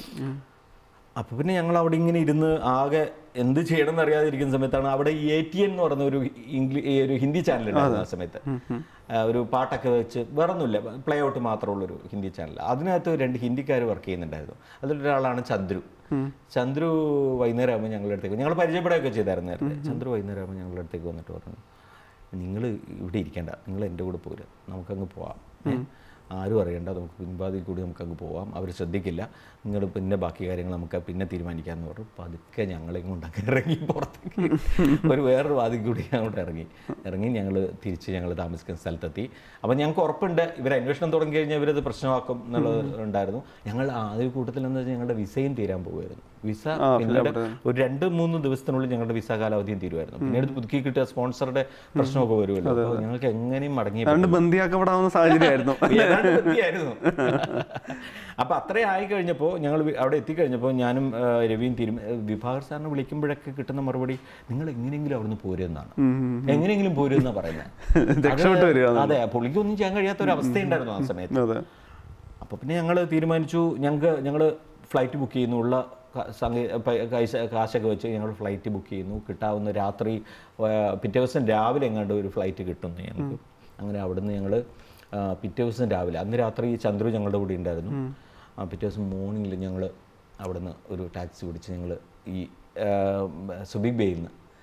അപ്പോൾ പിന്നെ ഞങ്ങൾ അവിടെ ഇങ്ങനെ ഇരുന്ന് ആകെ എന്ത് ചെയ്യണം എന്ന് അറിയാതെ ഇരിക്കുന്ന സമയത്താണ് അവിടെ ഈ എ ടി എൻ എന്ന് പറയുന്ന ഒരു ഇംഗ്ലീഷ് ഒരു ഹിന്ദി ചാനൽ ഉണ്ടായിരുന്നു ആ സമയത്ത് ആ, ഒരു പാട്ടൊക്കെ വെച്ച് വേറെ ഒന്നുമില്ല പ്ലേ ഔട്ട് മാത്രമുള്ളൊരു ഹിന്ദി ചാനൽ അതിനകത്ത് രണ്ട് ഹിന്ദിക്കാർ വർക്ക് ചെയ്യുന്നുണ്ടായിരുന്നു അതിലൊരാളാണ് ചന്ദ്രു ചന്ദ്രു വൈകുന്നേരം ആകുമ്പോൾ ഞങ്ങളുടെ അടുത്തേക്ക് ഞങ്ങൾ പരിചയപ്പെടുകയൊക്കെ ചെയ്തായിരുന്നു നേരത്തെ ചന്ദ്രു വൈകുന്നേരം ആകുമ്പോൾ ഞങ്ങളുടെ അടുത്തേക്ക് വന്നിട്ട് പറഞ്ഞു നിങ്ങൾ ഇവിടെ ഇരിക്കേണ്ട നിങ്ങൾ എൻ്റെ കൂടെ പോരുക നമുക്കങ്ങ് പോവാം ഏ? ആരും അറിയണ്ട നമുക്ക് പിൻവാതിൽ കൂടി നമുക്കങ്ങ് പോവാം അവർ ശ്രദ്ധിക്കില്ല നിങ്ങൾ പിന്നെ ബാക്കി കാര്യങ്ങൾ നമുക്ക് പിന്നെ തീരുമാനിക്കാമെന്ന് പറഞ്ഞു പതുക്കെ ഞങ്ങളെ കൊണ്ടൊക്കെ ഇറങ്ങി പുറത്തേക്ക് ഒരു വേറൊരു വാതിൽ കൂടി അങ്ങോട്ട് ഇറങ്ങി ഇറങ്ങി ഞങ്ങൾ തിരിച്ച് ഞങ്ങൾ താമസിക്കുന്ന സ്ഥലത്തെത്തി അപ്പോൾ ഞങ്ങൾക്ക് ഉറപ്പുണ്ട് ഇവർ അന്വേഷണം തുടങ്ങി കഴിഞ്ഞാൽ ഇവരത് പ്രശ്നമാക്കും എന്നുള്ളത് ഉണ്ടായിരുന്നു ഞങ്ങൾ ആദ്യ കൂട്ടത്തിൽ എന്താ വെച്ചാൽ ഞങ്ങളുടെ വിസയും തീരാൻ പോകുമായിരുന്നു വിസ പിന്നീട് ഒരു രണ്ട് മൂന്ന് ദിവസത്തിനുള്ളിൽ ഞങ്ങളുടെ വിസ കാലാവധിയും തീരുമായിരുന്നു പിന്നീട് പുതുക്കി കിട്ടിയ സ്പോൺസറുടെ പ്രശ്നമൊക്കെ വരുമല്ലോ അപ്പോൾ ഞങ്ങൾക്ക് എങ്ങനെയും മടങ്ങി രണ്ട് ബന്ധിയാക്കപ്പെടാവുന്ന സാഹചര്യമായിരുന്നു ഏതാണ്ട് വൃത്തിയായിരുന്നു അപ്പൊ അത്രയും ആയി കഴിഞ്ഞപ്പോൾ ഞങ്ങൾ അവിടെ എത്തിക്കഴിഞ്ഞപ്പോൾ ഞാനും ആ, രവിയും തീരും വിഭാഗർ സാറിനെ വിളിക്കുമ്പോഴൊക്കെ കിട്ടുന്ന മറുപടി നിങ്ങൾ എങ്ങനെയെങ്കിലും അവിടുന്ന് പോരുമെന്നാണ് എങ്ങനെയെങ്കിലും പോരുമെന്നാണ് പറയുന്നത് രക്ഷപ്പെട്ട് വരിക അതെ പുള്ളിക്കൊന്നും ചെയ്യാൻ കഴിയാത്ത ഒരു അവസ്ഥയുണ്ടായിരുന്നു ആ സമയത്ത് അതെ അപ്പോൾ പിന്നെ ഞങ്ങൾ തീരുമാനിച്ചു ഞങ്ങൾക്ക് ഞങ്ങൾ ഫ്ലൈറ്റ് ബുക്ക് ചെയ്യുന്നു ഉള്ള ക- സംഗീ പ- കൈസ- കാശൊക്കെ വെച്ച് ഞങ്ങൾ ഫ്ലൈറ്റ് ബുക്ക് ചെയ്യുന്നു കിട്ടാവുന്ന രാത്രി ആ, പിറ്റേ ദിവസം രാവിലെ എങ്ങാണ്ട് ഒരു ഫ്ലൈറ്റ് കിട്ടുന്നു ഞങ്ങൾക്ക് അങ്ങനെ അവിടുന്ന് ഞങ്ങൾ പിറ്റേ ദിവസം രാവിലെ അന്ന് രാത്രി ചന്ദ്രു ഞങ്ങളുടെ കൂടെ ഉണ്ടായിരുന്നു ആ, പിറ്റേ ദിവസം മോർണിംഗിൽ ഞങ്ങൾ അവിടുന്ന് ഒരു ടാക്സി പിടിച്ച് ഞങ്ങൾ ഈ ആ, സുബിക് ബേയിൽ നിന്ന്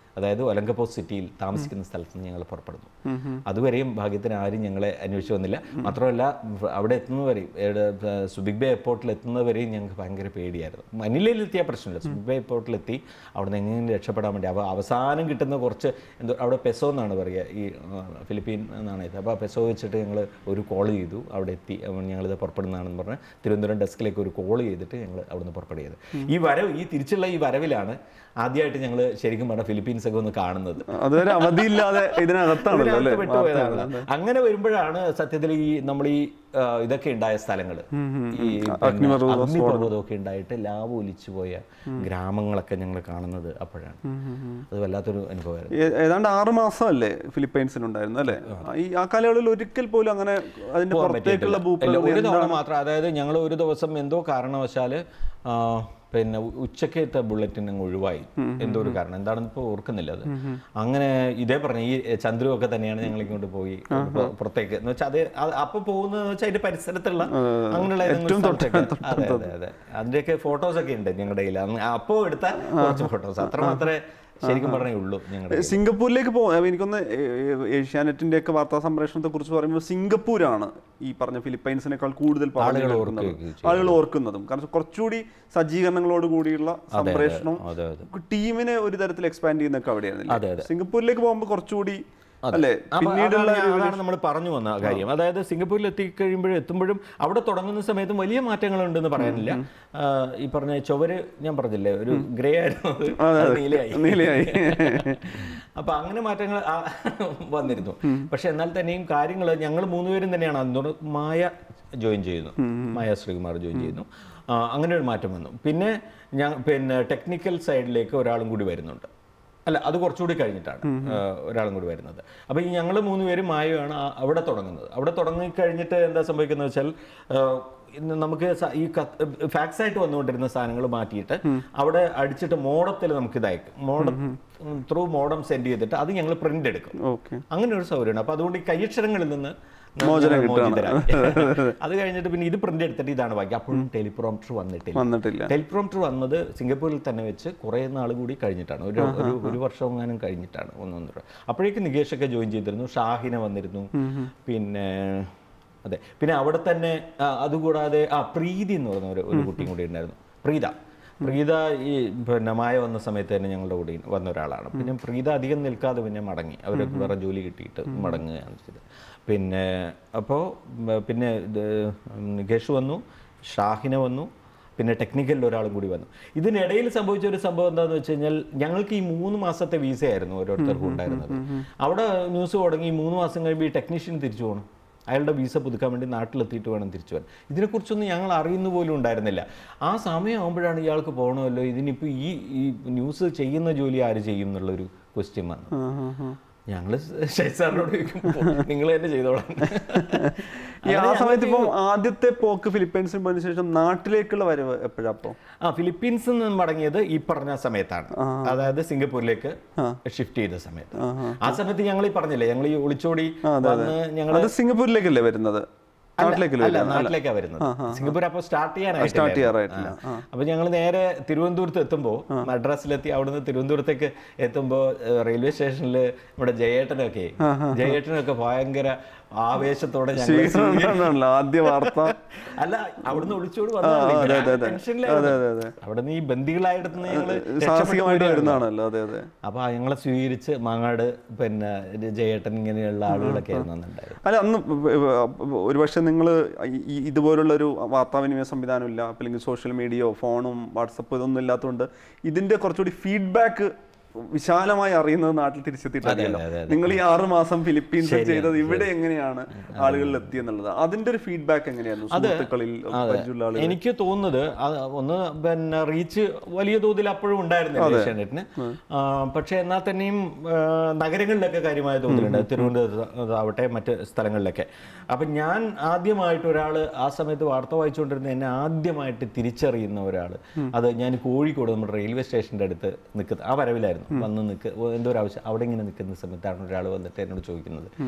അതായത് ഒലങ്കപ്പോ സിറ്റിയിൽ താമസിക്കുന്ന സ്ഥലത്ത് നിന്ന് ഞങ്ങൾ പുറപ്പെടുന്നു അതുവരെയും ഭാഗ്യത്തിന് ആരും ഞങ്ങളെ അന്വേഷിച്ചു വന്നില്ല മാത്രമല്ല വ- അവിടെ എത്തുന്നവരെയും ഏടെ, ഏ, സുബിക് ബേ എയർപോർട്ടിൽ എത്തുന്നവരെയും ഞങ്ങൾക്ക് ഭയങ്കര പേടിയായിരുന്നു മനിലയിൽ എത്തിയ പ്രശ്നമില്ല സുബിക് ബേ എയർപോർട്ടിൽ എത്തി അവിടെ നിന്ന് എങ്ങനെ രക്ഷപ്പെടാൻ വേണ്ടി അപ്പോൾ അവസാനം കിട്ടുന്ന കുറച്ച് എന്തോ അവിടെ പെസോ എന്നാണ് പറയുക ഈ ആ, ഫിലിപ്പീൻ എന്നാണ് ഇത് അപ്പോൾ ആ പെസോ വെച്ചിട്ട് ഞങ്ങൾ ഒരു കോൾ ചെയ്തു അവിടെ എത്തി അപ്പോൾ ഞങ്ങളിത് പുറപ്പെടുന്നതാണെന്ന് പറഞ്ഞ് തിരുവനന്തപുരം ഡെസ്കിലേക്ക് ഒരു കോൾ ചെയ്തിട്ട് ഞങ്ങൾ അവിടുന്ന് പുറപ്പെടുകയത് ഈ വരവ് ഈ തിരിച്ചുള്ള ഈ വരവിലാണ് ആദ്യമായിട്ട് ഞങ്ങൾ ശരിക്കും പറഞ്ഞാൽ ഫിലിപ്പീൻസ് ഒക്കെ ഒന്ന് കാണുന്നത് അതുവരെ അവധിയില്ലാതെ ഇതിനകത്താണല്ലോ അല്ലേ ഇതിനകത്ത് പെട്ടുപോയതാണ്. അങ്ങനെ വരുമ്പോഴാണ് സത്യത്തിൽ ഈ നമ്മൾ ഈ ആ, ഇതൊക്കെ ഉണ്ടായ സ്ഥലങ്ങൾ ഈ അഗ്നിപർവ്വതമൊക്കെ ഉണ്ടായിട്ട് ലാവ് ഒലിച്ചു പോയ ഗ്രാമങ്ങളൊക്കെ ഞങ്ങൾ കാണുന്നത് അപ്പോഴാണ് അത് വല്ലാത്തൊരു അനുഭവമായിരുന്നു ഏ- ഏതാണ്ട് ആറ് മാസമല്ലേ ഫിലിപ്പൈൻസിലുണ്ടായിരുന്നു അല്ലേ ഈ ആ കാലയളവിൽ ഒരിക്കൽ പോലും അങ്ങനെ അതിന്റെ പോകാൻ പുറത്തേക്കുള്ള പറ്റിയിട്ടില്ല. ഭൂപ്രകൃതി ഇല്ല, ഒരു തവണ എന്താണ്? മാത്രം അതായത് ഞങ്ങൾ ഒരു ദിവസം എന്തോ കാരണവശാൽ പിന്നെ ഉ- ഉച്ചക്കത്തെ ബുള്ളറ്റിൻ അങ്ങ് ഒഴിവായി എന്തോ ഒരു കാരണം എന്താണെന്ന് ഇപ്പോൾ ഓർക്കുന്നില്ല അത് അങ്ങനെ ഇതേ പറഞ്ഞു ഈ ചന്ദ്രു ഒക്കെ തന്നെയാണ് ഞങ്ങൾ ഇങ്ങോട്ട് പോയി പുറ- പുറത്തേക്ക് എന്ന് വെച്ചാൽ അത് അത് അപ്പൊ പോകുന്നതെന്ന് വെച്ചാൽ അതിന്റെ പരിസരത്തുള്ള അങ്ങനെയുള്ള ഏതെങ്കിലും സ്ഥലത്തൊക്കെ. അതെ അതെ അതെ അതിന്റെയൊക്കെ ഫോട്ടോസ് ഒക്കെ ഉണ്ട് ഞങ്ങളുടെ കയ്യിൽ അന്ന് അപ്പോ എടുത്ത കുറച്ച് ഫോട്ടോസ് അത്ര മാത്രമേ ശരിക്കും പറഞ്ഞേ ഉള്ളൂ ഞങ്ങളുടെ കയ്യിൽ. സിംഗപ്പൂരിലേക്ക് പോകും എനിക്കൊന്ന് ഏഷ്യാനെറ്റിന്റെ ഒക്കെ വാർത്താ സംപ്രേഷണത്തെ കുറിച്ച് പറയുമ്പോൾ സിംഗപ്പൂരാണ് ഈ പറഞ്ഞ ഫിലിപ്പൈൻസിനേക്കാൾ കൂടുതൽ പറഞ്ഞു ആളുകൾ കേൾക്കുന്നതും ഓർക്കുകയും ആളുകൾ ഓർക്കുന്നതും കാരണം കുറച്ചുകൂടി സജീകരണങ്ങളോട് കൂടിയുള്ള സംപ്രേഷണം അതെ അതെ ടീമിനെ ഒരു തരത്തിൽ എക്സ്പാൻഡ് ചെയ്യുന്നൊക്കെ അതെ, അവിടെയായിരുന്നു അതെ. സിംഗപ്പൂരിലേക്ക് പോകുമ്പോൾ കുറച്ചുകൂടി അല്ലേ അപ്പൊ പിന്നീടുള്ള അതാണ് ഞാൻ- അതാണ് നമ്മൾ പറഞ്ഞു വന്ന കാര്യം അതായത് സിംഗപ്പൂരിൽ എത്തിക്കഴിയുമ്പോഴും എത്തുമ്പോഴും അവിടെ തുടങ്ങുന്ന സമയത്തും വലിയ മാറ്റങ്ങളുണ്ടെന്ന് പറയാനില്ല ആ, ഈ പറഞ്ഞ ചുവര് ഞാൻ പറഞ്ഞില്ലേ ഒരു ഗ്രേ ആയിരുന്നു അത് അത് നീലയായി നീലയായി അപ്പൊ അങ്ങനെ മാറ്റങ്ങൾ ആ, വന്നിരുന്നു പക്ഷെ എന്നാൽ തന്നെയും കാര്യങ്ങൾ ഞങ്ങൾ മൂന്നുപേരും തന്നെയാണ് അന്നോട് മായ ജോയിൻ ചെയ്യുന്നു മായ ശ്രീകുമാർ ജോയിൻ ചെയ്യുന്നു ആ, അങ്ങനെ ഒരു മാറ്റം വന്നു പിന്നെ ഞാൻ പിന്നെ ടെക്നിക്കൽ സൈഡിലേക്ക് ഒരാളും കൂടി വരുന്നുണ്ട് അല്ല അത് കുറച്ചുകൂടി കഴിഞ്ഞിട്ടാണ് ആ, ഒരാളും കൂടി വരുന്നത് അപ്പോൾ ഈ ഞങ്ങൾ മൂന്നുപേരും മായയാണ് ആ- അവിടെ തുടങ്ങുന്നത് അവിടെ തുടങ്ങി കഴിഞ്ഞിട്ട് എന്താ സംഭവിക്കുന്നത് വെച്ചാൽ ആ, ഇന്ന് നമുക്ക് സ- ഈ ഫാക്സ് ആയിട്ട് വന്നുകൊണ്ടിരുന്ന സാധനങ്ങൾ മാറ്റിയിട്ട് അവിടെ അടിച്ചിട്ട് മോഡത്തിൽ നമുക്ക് ഇതയക്കും മോഡം ത്രൂ മോഡം സെൻഡ് ചെയ്തിട്ട് അത് ഞങ്ങൾ പ്രിന്റ് എടുക്കും ഓക്കെ അങ്ങനെ ഒരു സൗകര്യമാണ് അപ്പോൾ അതുകൊണ്ട് ഈ കൈയക്ഷരങ്ങളിൽ നിന്ന് മോചനം ഞങ്ങൾ കിട്ടുകയാണ്. മോചിതരായി. അത് കഴിഞ്ഞിട്ട് പിന്നെ ഇത് പ്രിന്റ് എടുത്തിട്ട് ഇതാണ് ബാക്കി അപ്പോഴും ടെലിപ്രോംപ്റ്റർ വന്നിട്ടില്ല വന്നിട്ടില്ല ടെലിപ്രോംപ്റ്റർ വന്നത് സിംഗപ്പൂരിൽ തന്നെ വെച്ച് കുറേ നാൾ കൂടി കഴിഞ്ഞിട്ടാണ് ഒരു ഒരു ഒരു വർഷം എങ്ങാനും കഴിഞ്ഞിട്ടാണ് ഒന്നൊന്നര അപ്പോഴേക്കും നികേഷൊക്കെ ജോയിൻ ചെയ്തിരുന്നു ഷാഹിന വന്നിരുന്നു പിന്നെ അതെ പിന്നെ അവിടെ തന്നെ ആ, അതുകൂടാതെ ആ പ്രീതി എന്ന് പറയുന്ന ഒരു ഒരു കുട്ടിയും കൂടി ഉണ്ടായിരുന്നു പ്രീത പ്രീത ഈ പിന്നെ മായ വന്ന സമയത്ത് തന്നെ ഞങ്ങളുടെ കൂടെ വന്ന ഒരാളാണ് പിന്നെ പ്രീത അധികം നിൽക്കാതെ പിന്നെ മടങ്ങി അവർക്ക് വേറെ ജോലി കിട്ടിയിട്ട് മടങ്ങുകയാണ് ചെയ്തത് പിന്നെ അപ്പോൾ പിന്നെ ഇത് നികേഷ് വന്നു ഷാഹിന വന്നു പിന്നെ ടെക്നിക്കലിൽ ഒരാളും കൂടി വന്നു ഇതിനിടയിൽ സംഭവിച്ച ഒരു സംഭവം എന്താണെന്ന് വെച്ച് കഴിഞ്ഞാൽ ഞങ്ങൾക്ക് ഈ മൂന്ന് മാസത്തെ വിസയായിരുന്നു ഓരോരുത്തർക്കും ഉണ്ടായിരുന്നത് അവിടെ ന്യൂസ് തുടങ്ങി ഈ മൂന്ന് മാസം കഴിയുമ്പോൾ ഈ ടെക്നീഷ്യൻ തിരിച്ചു പോകണം അയാളുടെ വീസ പുതുക്കാൻ വേണ്ടി നാട്ടിലെത്തിയിട്ട് വേണം തിരിച്ചു പോകാൻ ഇതിനെക്കുറിച്ചൊന്നും ഞങ്ങൾ അറിയുന്ന പോലും ഉണ്ടായിരുന്നില്ല ആ സമയമാകുമ്പോഴാണ് ഇയാൾക്ക് പോകണമല്ലോ ഇതിനിപ്പോൾ ഈ ഈ ന്യൂസ് ചെയ്യുന്ന ജോലി ആര് ചെയ്യും എന്നുള്ളൊരു ക്വസ്റ്റ്യൻ വന്നു ഞങ്ങൾ ഷൈ സാറിനോട് ചോദിക്കുമ്പോൾ നിങ്ങൾ തന്നെ ചെയ്തോളാം ഈ ആ സമയത്ത് ഇപ്പം ആദ്യത്തെ പോക്ക് ഫിലിപ്പൈൻസിൽ പോയതിനു ശേഷം നാട്ടിലേക്കുള്ള വരവ് എപ്പോഴാ അപ്പോ ആ ഫിലിപ്പീൻസിൽ നിന്ന് മടങ്ങിയത് ഈ പറഞ്ഞ സമയത്താണ് അതായത് സിംഗപ്പൂരിലേക്ക് ഷിഫ്റ്റ് ചെയ്ത സമയത്ത് ആ സമയത്ത് ഞങ്ങൾ ഈ പറഞ്ഞില്ലേ ഞങ്ങൾ ഈ ഒളിച്ചോടി വന്ന് ഞങ്ങൾ അത് സിംഗപ്പൂരിലേക്കല്ലേ വരുന്നത് നാട്ടിലേക്കല്ലേ അല്ല നാട്ടിലേക്കാണ് വരുന്നത് സിംഗപ്പൂർ അപ്പോൾ സ്റ്റാർട്ട് ചെയ്യാനായിട്ട് സ്റ്റാർട്ട് ചെയ്യാറായിട്ടില്ല അപ്പൊ ഞങ്ങൾ നേരെ തിരുവനന്തപുരത്ത് എത്തുമ്പോൾ മദ്രാസിലെത്തി അവിടുന്ന് തിരുവനന്തപുരത്തേക്ക് എത്തുമ്പോൾ റെയിൽവേ സ്റ്റേഷനിൽ നമ്മുടെ ജയേട്ടനൊക്കെ ജയേട്ടനൊക്കെ ഭയങ്കര ആവേശത്തോടെ ഞങ്ങൾ സ്വീകരണമാണല്ലോ ആദ്യ വാർത്ത അല്ല അവിടുന്ന് ഒളിച്ചോട് അതെ, അതെ, അതെ. അതെ, അതെ, ടെൻഷനിലായിരുന്നു അതെ. അവിടുന്ന് ഈ ബന്ദികളായിട്ട് ഞങ്ങള് സാഹസികമായിട്ട് വരുന്നതാണല്ലോ അതെ അതെ അപ്പൊ ഞങ്ങളെ സ്വീകരിച്ച് മാങ്ങാട് പിന്നെ ജയേട്ടൻ ഇങ്ങനെയുള്ള ആളുകളൊക്കെ ആയിരുന്നു അന്നുണ്ടായത് അല്ല അന്ന് ഒരുപക്ഷെ നിങ്ങൾ ഇതുപോലുള്ള ഒരു വാർത്താവിനിമയ സംവിധാനം ഇല്ല അല്ലെങ്കിൽ സോഷ്യൽ മീഡിയയോ ഫോണും വാട്സപ്പ് ഇതൊന്നും ഇല്ലാത്തതുകൊണ്ട് ഇതിന്റെ കുറച്ചുകൂടി ഫീഡ്ബാക്ക് വിശാലമായി അറിയുന്നത് നാട്ടിൽ തിരിച്ചെത്തിയിട്ടില്ലല്ലോ അതെ, അതെ, അതെ. നിങ്ങൾ ഈ ആറ് മാസം ഫിലിപ്പീൻസിൽ ചെയ്തത് ഇവിടെ എങ്ങനെയാണ് ആളുകളിൽ എത്തിയെന്നുള്ളത് അതിന്റെ ഒരു ഫീഡ്ബാക്ക് എങ്ങനെയായിരുന്നു സുഹൃത്തുക്കളിൽ പരിചയമുള്ള ആളുകൾ എനിക്ക് തോന്നുന്നത് അത് ഒന്ന് പിന്നെ റീച്ച് വലിയ തോതിൽ അപ്പോഴും ഉണ്ടായിരുന്നില്ല ഏഷ്യാനെറ്റിന് പക്ഷെ എന്നാൽ തന്നെയും ആ, നഗരങ്ങളിലൊക്കെ കാര്യമായ തോതിലുണ്ട് തിരുവനന്തപുരത്ത് ആവട്ടെ മറ്റ് സ്ഥലങ്ങളിലൊക്കെ അപ്പം ഞാൻ ആദ്യമായിട്ട് ഒരാൾ ആ സമയത്ത് വാർത്ത വായിച്ചുകൊണ്ടിരുന്ന എന്നെ ആദ്യമായിട്ട് തിരിച്ചറിയുന്ന ഒരാൾ അത് ഞാൻ കോഴിക്കോട് നമ്മുടെ റെയിൽവേ സ്റ്റേഷൻ്റെ അടുത്ത് നിൽക്കുന്നത് ആ വരവിലായിരുന്നു വന്ന് നിൽക്ക് എന്തോ ഒരു ആവശ്യം അവിടെ ഇങ്ങനെ നിൽക്കുന്ന സമയത്താണ് ഒരാൾ വന്നിട്ട് എന്നോട് ചോദിക്കുന്നത്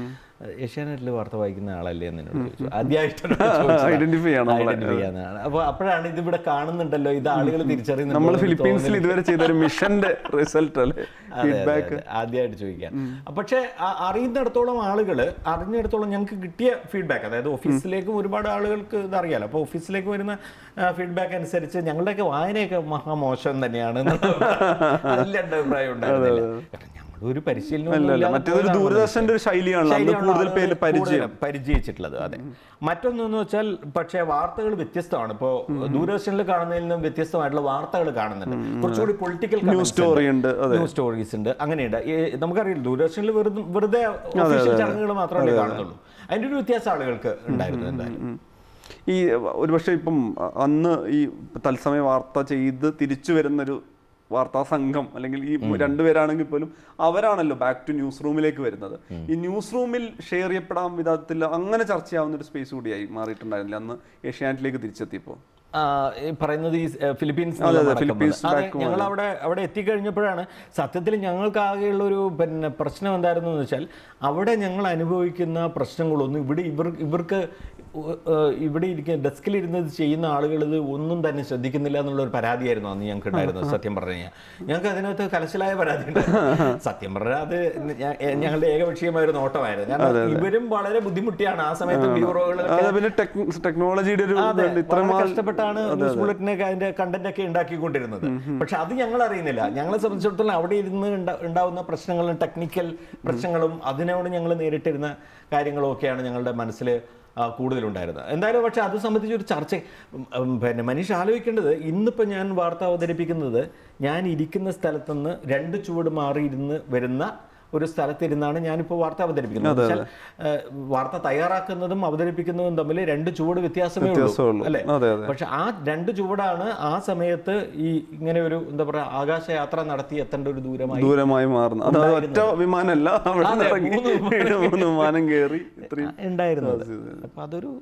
ഏഷ്യാനെറ്റിൽ വാർത്ത വായിക്കുന്ന ആളല്ലേ എന്ന് എന്നോട് ചോദിച്ചു ആദ്യമായിട്ടാണ് Identify ചെയ്യണം നമ്മളെ. ഐഡന്റിഫൈ ചെയ്യാനാണ് അപ്പോൾ അപ്പോഴാണ് ഇത് ഇവിടെ കാണുന്നുണ്ടല്ലോ ഇത് ആളുകൾ തിരിച്ചറിയുന്നുണ്ടോ നമ്മൾ എന്ന് ഫിലിപ്പീൻസിൽ തോന്നൽ. ഇതുവരെ ചെയ്ത ഒരു മിഷന്റെ റിസൾട്ട് അല്ലേ അതെ, അതെ, ഫീഡ്ബാക്ക് അതെ. ആദ്യമായിട്ട് ചോദിക്കാൻ പക്ഷേ ആ- അറിയുന്നിടത്തോളം ആളുകൾ അറിഞ്ഞിടത്തോളം ഞങ്ങൾക്ക് കിട്ടിയ ഫീഡ്ബാക്ക് അതായത് ഓഫീസിലേക്കും ഒരുപാട് ആളുകൾക്ക് ഇത് അറിയാലോ അപ്പോൾ ഓഫീസിലേക്ക് വരുന്ന ഫീഡ്ബാക്ക് അനുസരിച്ച് ഞങ്ങളുടെയൊക്കെ വായനയൊക്കെ മഹാമോശം തന്നെയാണ് എന്നുള്ള അതിൽ രണ്ട് അഭിപ്രായം ഉണ്ടായിരുന്നില്ല കാരണം ഞങ്ങൾ ഒരു പരിശീലനം അല്ലല്ല മറ്റേതൊരു ദൂരദർശന്റെ ഒരു ശൈലിയാണല്ലോ അന്ന് കൂടുതൽ പേര് പരിചയം പരിചയിച്ചിട്ടുള്ളത് അതെ മറ്റൊന്നെന്ന് വെച്ചാൽ പക്ഷേ വാർത്തകൾ വ്യത്യസ്തമാണ് ഇപ്പോൾ ദൂരദർശനിൽ കാണുന്നതിൽ നിന്നും വ്യത്യസ്തമായിട്ടുള്ള വാർത്തകൾ കാണുന്നുണ്ട് കുറച്ചുകൂടി പൊളിറ്റിക്കൽ ന്യൂസ് സ്റ്റോറി ഉണ്ട് അതെ ന്യൂസ് സ്റ്റോറീസ് ഉണ്ട് അങ്ങനെയുണ്ട് ഈ നമുക്കറിയില്ല ദൂരദർശനിൽ വെറുതെ വെറുതെ ഒഫീഷ്യൽ ചടങ്ങുകൾ മാത്രമേ കാണുന്നുള്ളൂ അതിന്റെ ഒരു വ്യത്യാസം ആളുകൾക്ക് ഉണ്ടായിരുന്നു എന്തായാലും ഉം. ഈ ഒരുപക്ഷെ ഇപ്പം അ- അന്ന് ഈ തത്സമയ വാർത്ത ചെയ്ത് തിരിച്ചു വരുന്നൊരു വാർത്താ സംഘം അല്ലെങ്കിൽ ഈ രണ്ടുപേരാണെങ്കിൽ പോലും അവരാണല്ലോ ബാക്ക് ടു ന്യൂസ് റൂമിലേക്ക് വരുന്നത് ഈ ന്യൂസ് റൂമിൽ ഷെയർ ചെയ്യപ്പെടാൻ വിധത്തിൽ അങ്ങനെ ചർച്ചയാവുന്ന ഒരു സ്പേസ് കൂടിയായി മാറിയിട്ടുണ്ടായിരുന്നില്ല അന്ന് ഏഷ്യാനെറ്റിലേക്ക് തിരിച്ചെത്തിയപ്പോൾ ആ, ഈ പറയുന്നത് ഈ ഏഹ്, ഫിലിപ്പീൻസ് അതെ, നടക്കുന്നത്. ഫിലിപ്പീൻസ് അതെ, back ഞങ്ങൾ അവിടെ അവിടെ എത്തിക്കഴിഞ്ഞപ്പോഴാണ് സത്യത്തിൽ ഞങ്ങൾക്ക് ആകെയുള്ള ഒരു പിന്നെ പ്രശ്നം എന്തായിരുന്നു എന്ന് വെച്ചാൽ അവിടെ ഞങ്ങൾ അനുഭവിക്കുന്ന പ്രശ്നങ്ങളൊന്നും ഇവിടെ ഇവർ ഇവർക്ക് ഉ- ഏഹ്, ഇവിടെ ഇരിക്കുന്ന ഡെസ്കിൽ ഇരുന്ന് ഇത് ചെയ്യുന്ന ആളുകൾ ഇത് ഒന്നും തന്നെ ശ്രദ്ധിക്കുന്നില്ല എന്നുള്ള ഒരു പരാതിയായിരുന്നു അന്ന് ഞങ്ങൾക്ക് ഉണ്ടായിരുന്നത് സത്യം പറഞ്ഞു കഴിഞ്ഞാൽ ഞങ്ങൾക്ക് അതിനകത്ത് കലശലായ പരാതി ഉണ്ടായിരുന്നു. സത്യം പറഞ്ഞാൽ അത് ഞ- ഞങ്ങളുടെ ഏകപക്ഷീയമായ ഒരു നോട്ടമായിരുന്നു കാരണം ഇവരും വളരെ ബുദ്ധിമുട്ടിയാണ് ആ സമയത്ത് ബ്യൂറോകളിലൊക്കെ അതെ പിന്നെ ടെക്നോളജിയുടെ ഒരു അതെ, ഇതുണ്ട്. ഇത്രയും വളരെ ആൾ- കഷ്ടപ്പെട്ടാണ് ന്യൂസ് ബുള്ളറ്റിനൊക്കെ അതിന്റെ കണ്ടന്റ് ഒക്കെ ഉണ്ടാക്കിക്കൊണ്ടിരുന്നത് പക്ഷെ അത് ഞങ്ങൾ അറിയുന്നില്ല ഞങ്ങളെ സംബന്ധിച്ചിടത്തോളം അവിടെ ഇരുന്ന് ഉണ്ടാ- ഉണ്ടാവുന്ന പ്രശ്നങ്ങളും ടെക്നിക്കൽ പ്രശ്നങ്ങളും അതിനോട് ഞങ്ങൾ നേരിട്ടിരുന്ന കാര്യങ്ങളും ഒക്കെയാണ് ഞങ്ങളുടെ മനസ്സിൽ കൂടുതലുണ്ടായിരുന്നത് എന്തായാലും പക്ഷെ അത് സംബന്ധിച്ച് ഒരു ചർച്ച ഉം, ഉം, പിന്നെ മനീഷ് ആലോചിക്കേണ്ടത് ഇന്നിപ്പോൾ ഞാൻ വാർത്ത അവതരിപ്പിക്കുന്നത് ഞാൻ ഇരിക്കുന്ന സ്ഥലത്തുനിന്ന് രണ്ട് ചുവട് മാറിയിരുന്ന് വരുന്ന ഒരു സ്ഥലത്തിരുന്നാണ് ഞാനിപ്പോൾ വാർത്ത അവതരിപ്പിക്കുന്നത് എന്ന് വെച്ചാൽ, ഏഹ്, വാർത്ത തയ്യാറാക്കുന്നതും അവതരിപ്പിക്കുന്നതും തമ്മിൽ രണ്ട് ചുവട് വ്യത്യാസമേ വ്യത്യാസമേ ഉള്ളൂ ഉള്ളൂ. അല്ലേ അതെ, അതെ. പക്ഷെ ആ രണ്ട് ചുവടാണ് ആ സമയത്ത് ഈ ഇങ്ങനെ ഒരു എന്താ പറയാ ആകാശയാത്ര നടത്തി എത്തേണ്ട ഒരു ദൂരമായി ദൂരമായി മാറുന്നത് അത് ഒറ്റ വിമാനമല്ല അവിടെ അതെ, ഇറങ്ങി മൂന്ന് വിമാനം മൂന്ന് വിമാനം കയറി ഇത്രയും ഉണ്ടായിരുന്നത് അപ്പൊ അതൊരു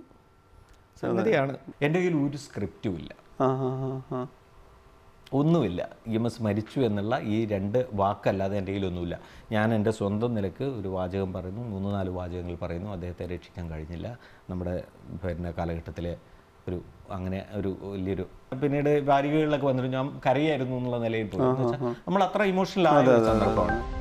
സംഗതിയാണ് എൻ്റെ കയ്യിൽ ഒരു സ്ക്രിപ്റ്റും ഇല്ല ആ ആ ആ, ആ ഒന്നുമില്ല ഇ എം എസ് മരിച്ചു എന്നുള്ള ഈ രണ്ട് വാക്കല്ലാതെ എൻ്റെ കയ്യിലൊന്നുമില്ല ഞാൻ എൻ്റെ സ്വന്തം നിലക്ക് ഒരു വാചകം പറയുന്നു മൂന്ന് നാല് വാചകങ്ങൾ പറയുന്നു അദ്ദേഹത്തെ രക്ഷിക്കാൻ കഴിഞ്ഞില്ല നമ്മുടെ പിന്നെ കാലഘട്ടത്തിലെ ഒരു അങ്ങനെ ഒരു വലിയൊരു പിന്നീട് വാരികകളിലൊക്കെ വന്നിട്ട് ഞാൻ കരയായിരുന്നു എന്നുള്ള നിലയിൽ പോയി എന്ന് വെച്ചാൽ നമ്മൾ അത്ര ഇമോഷണൽ ആയ ഒരു സന്ദർഭമാണ്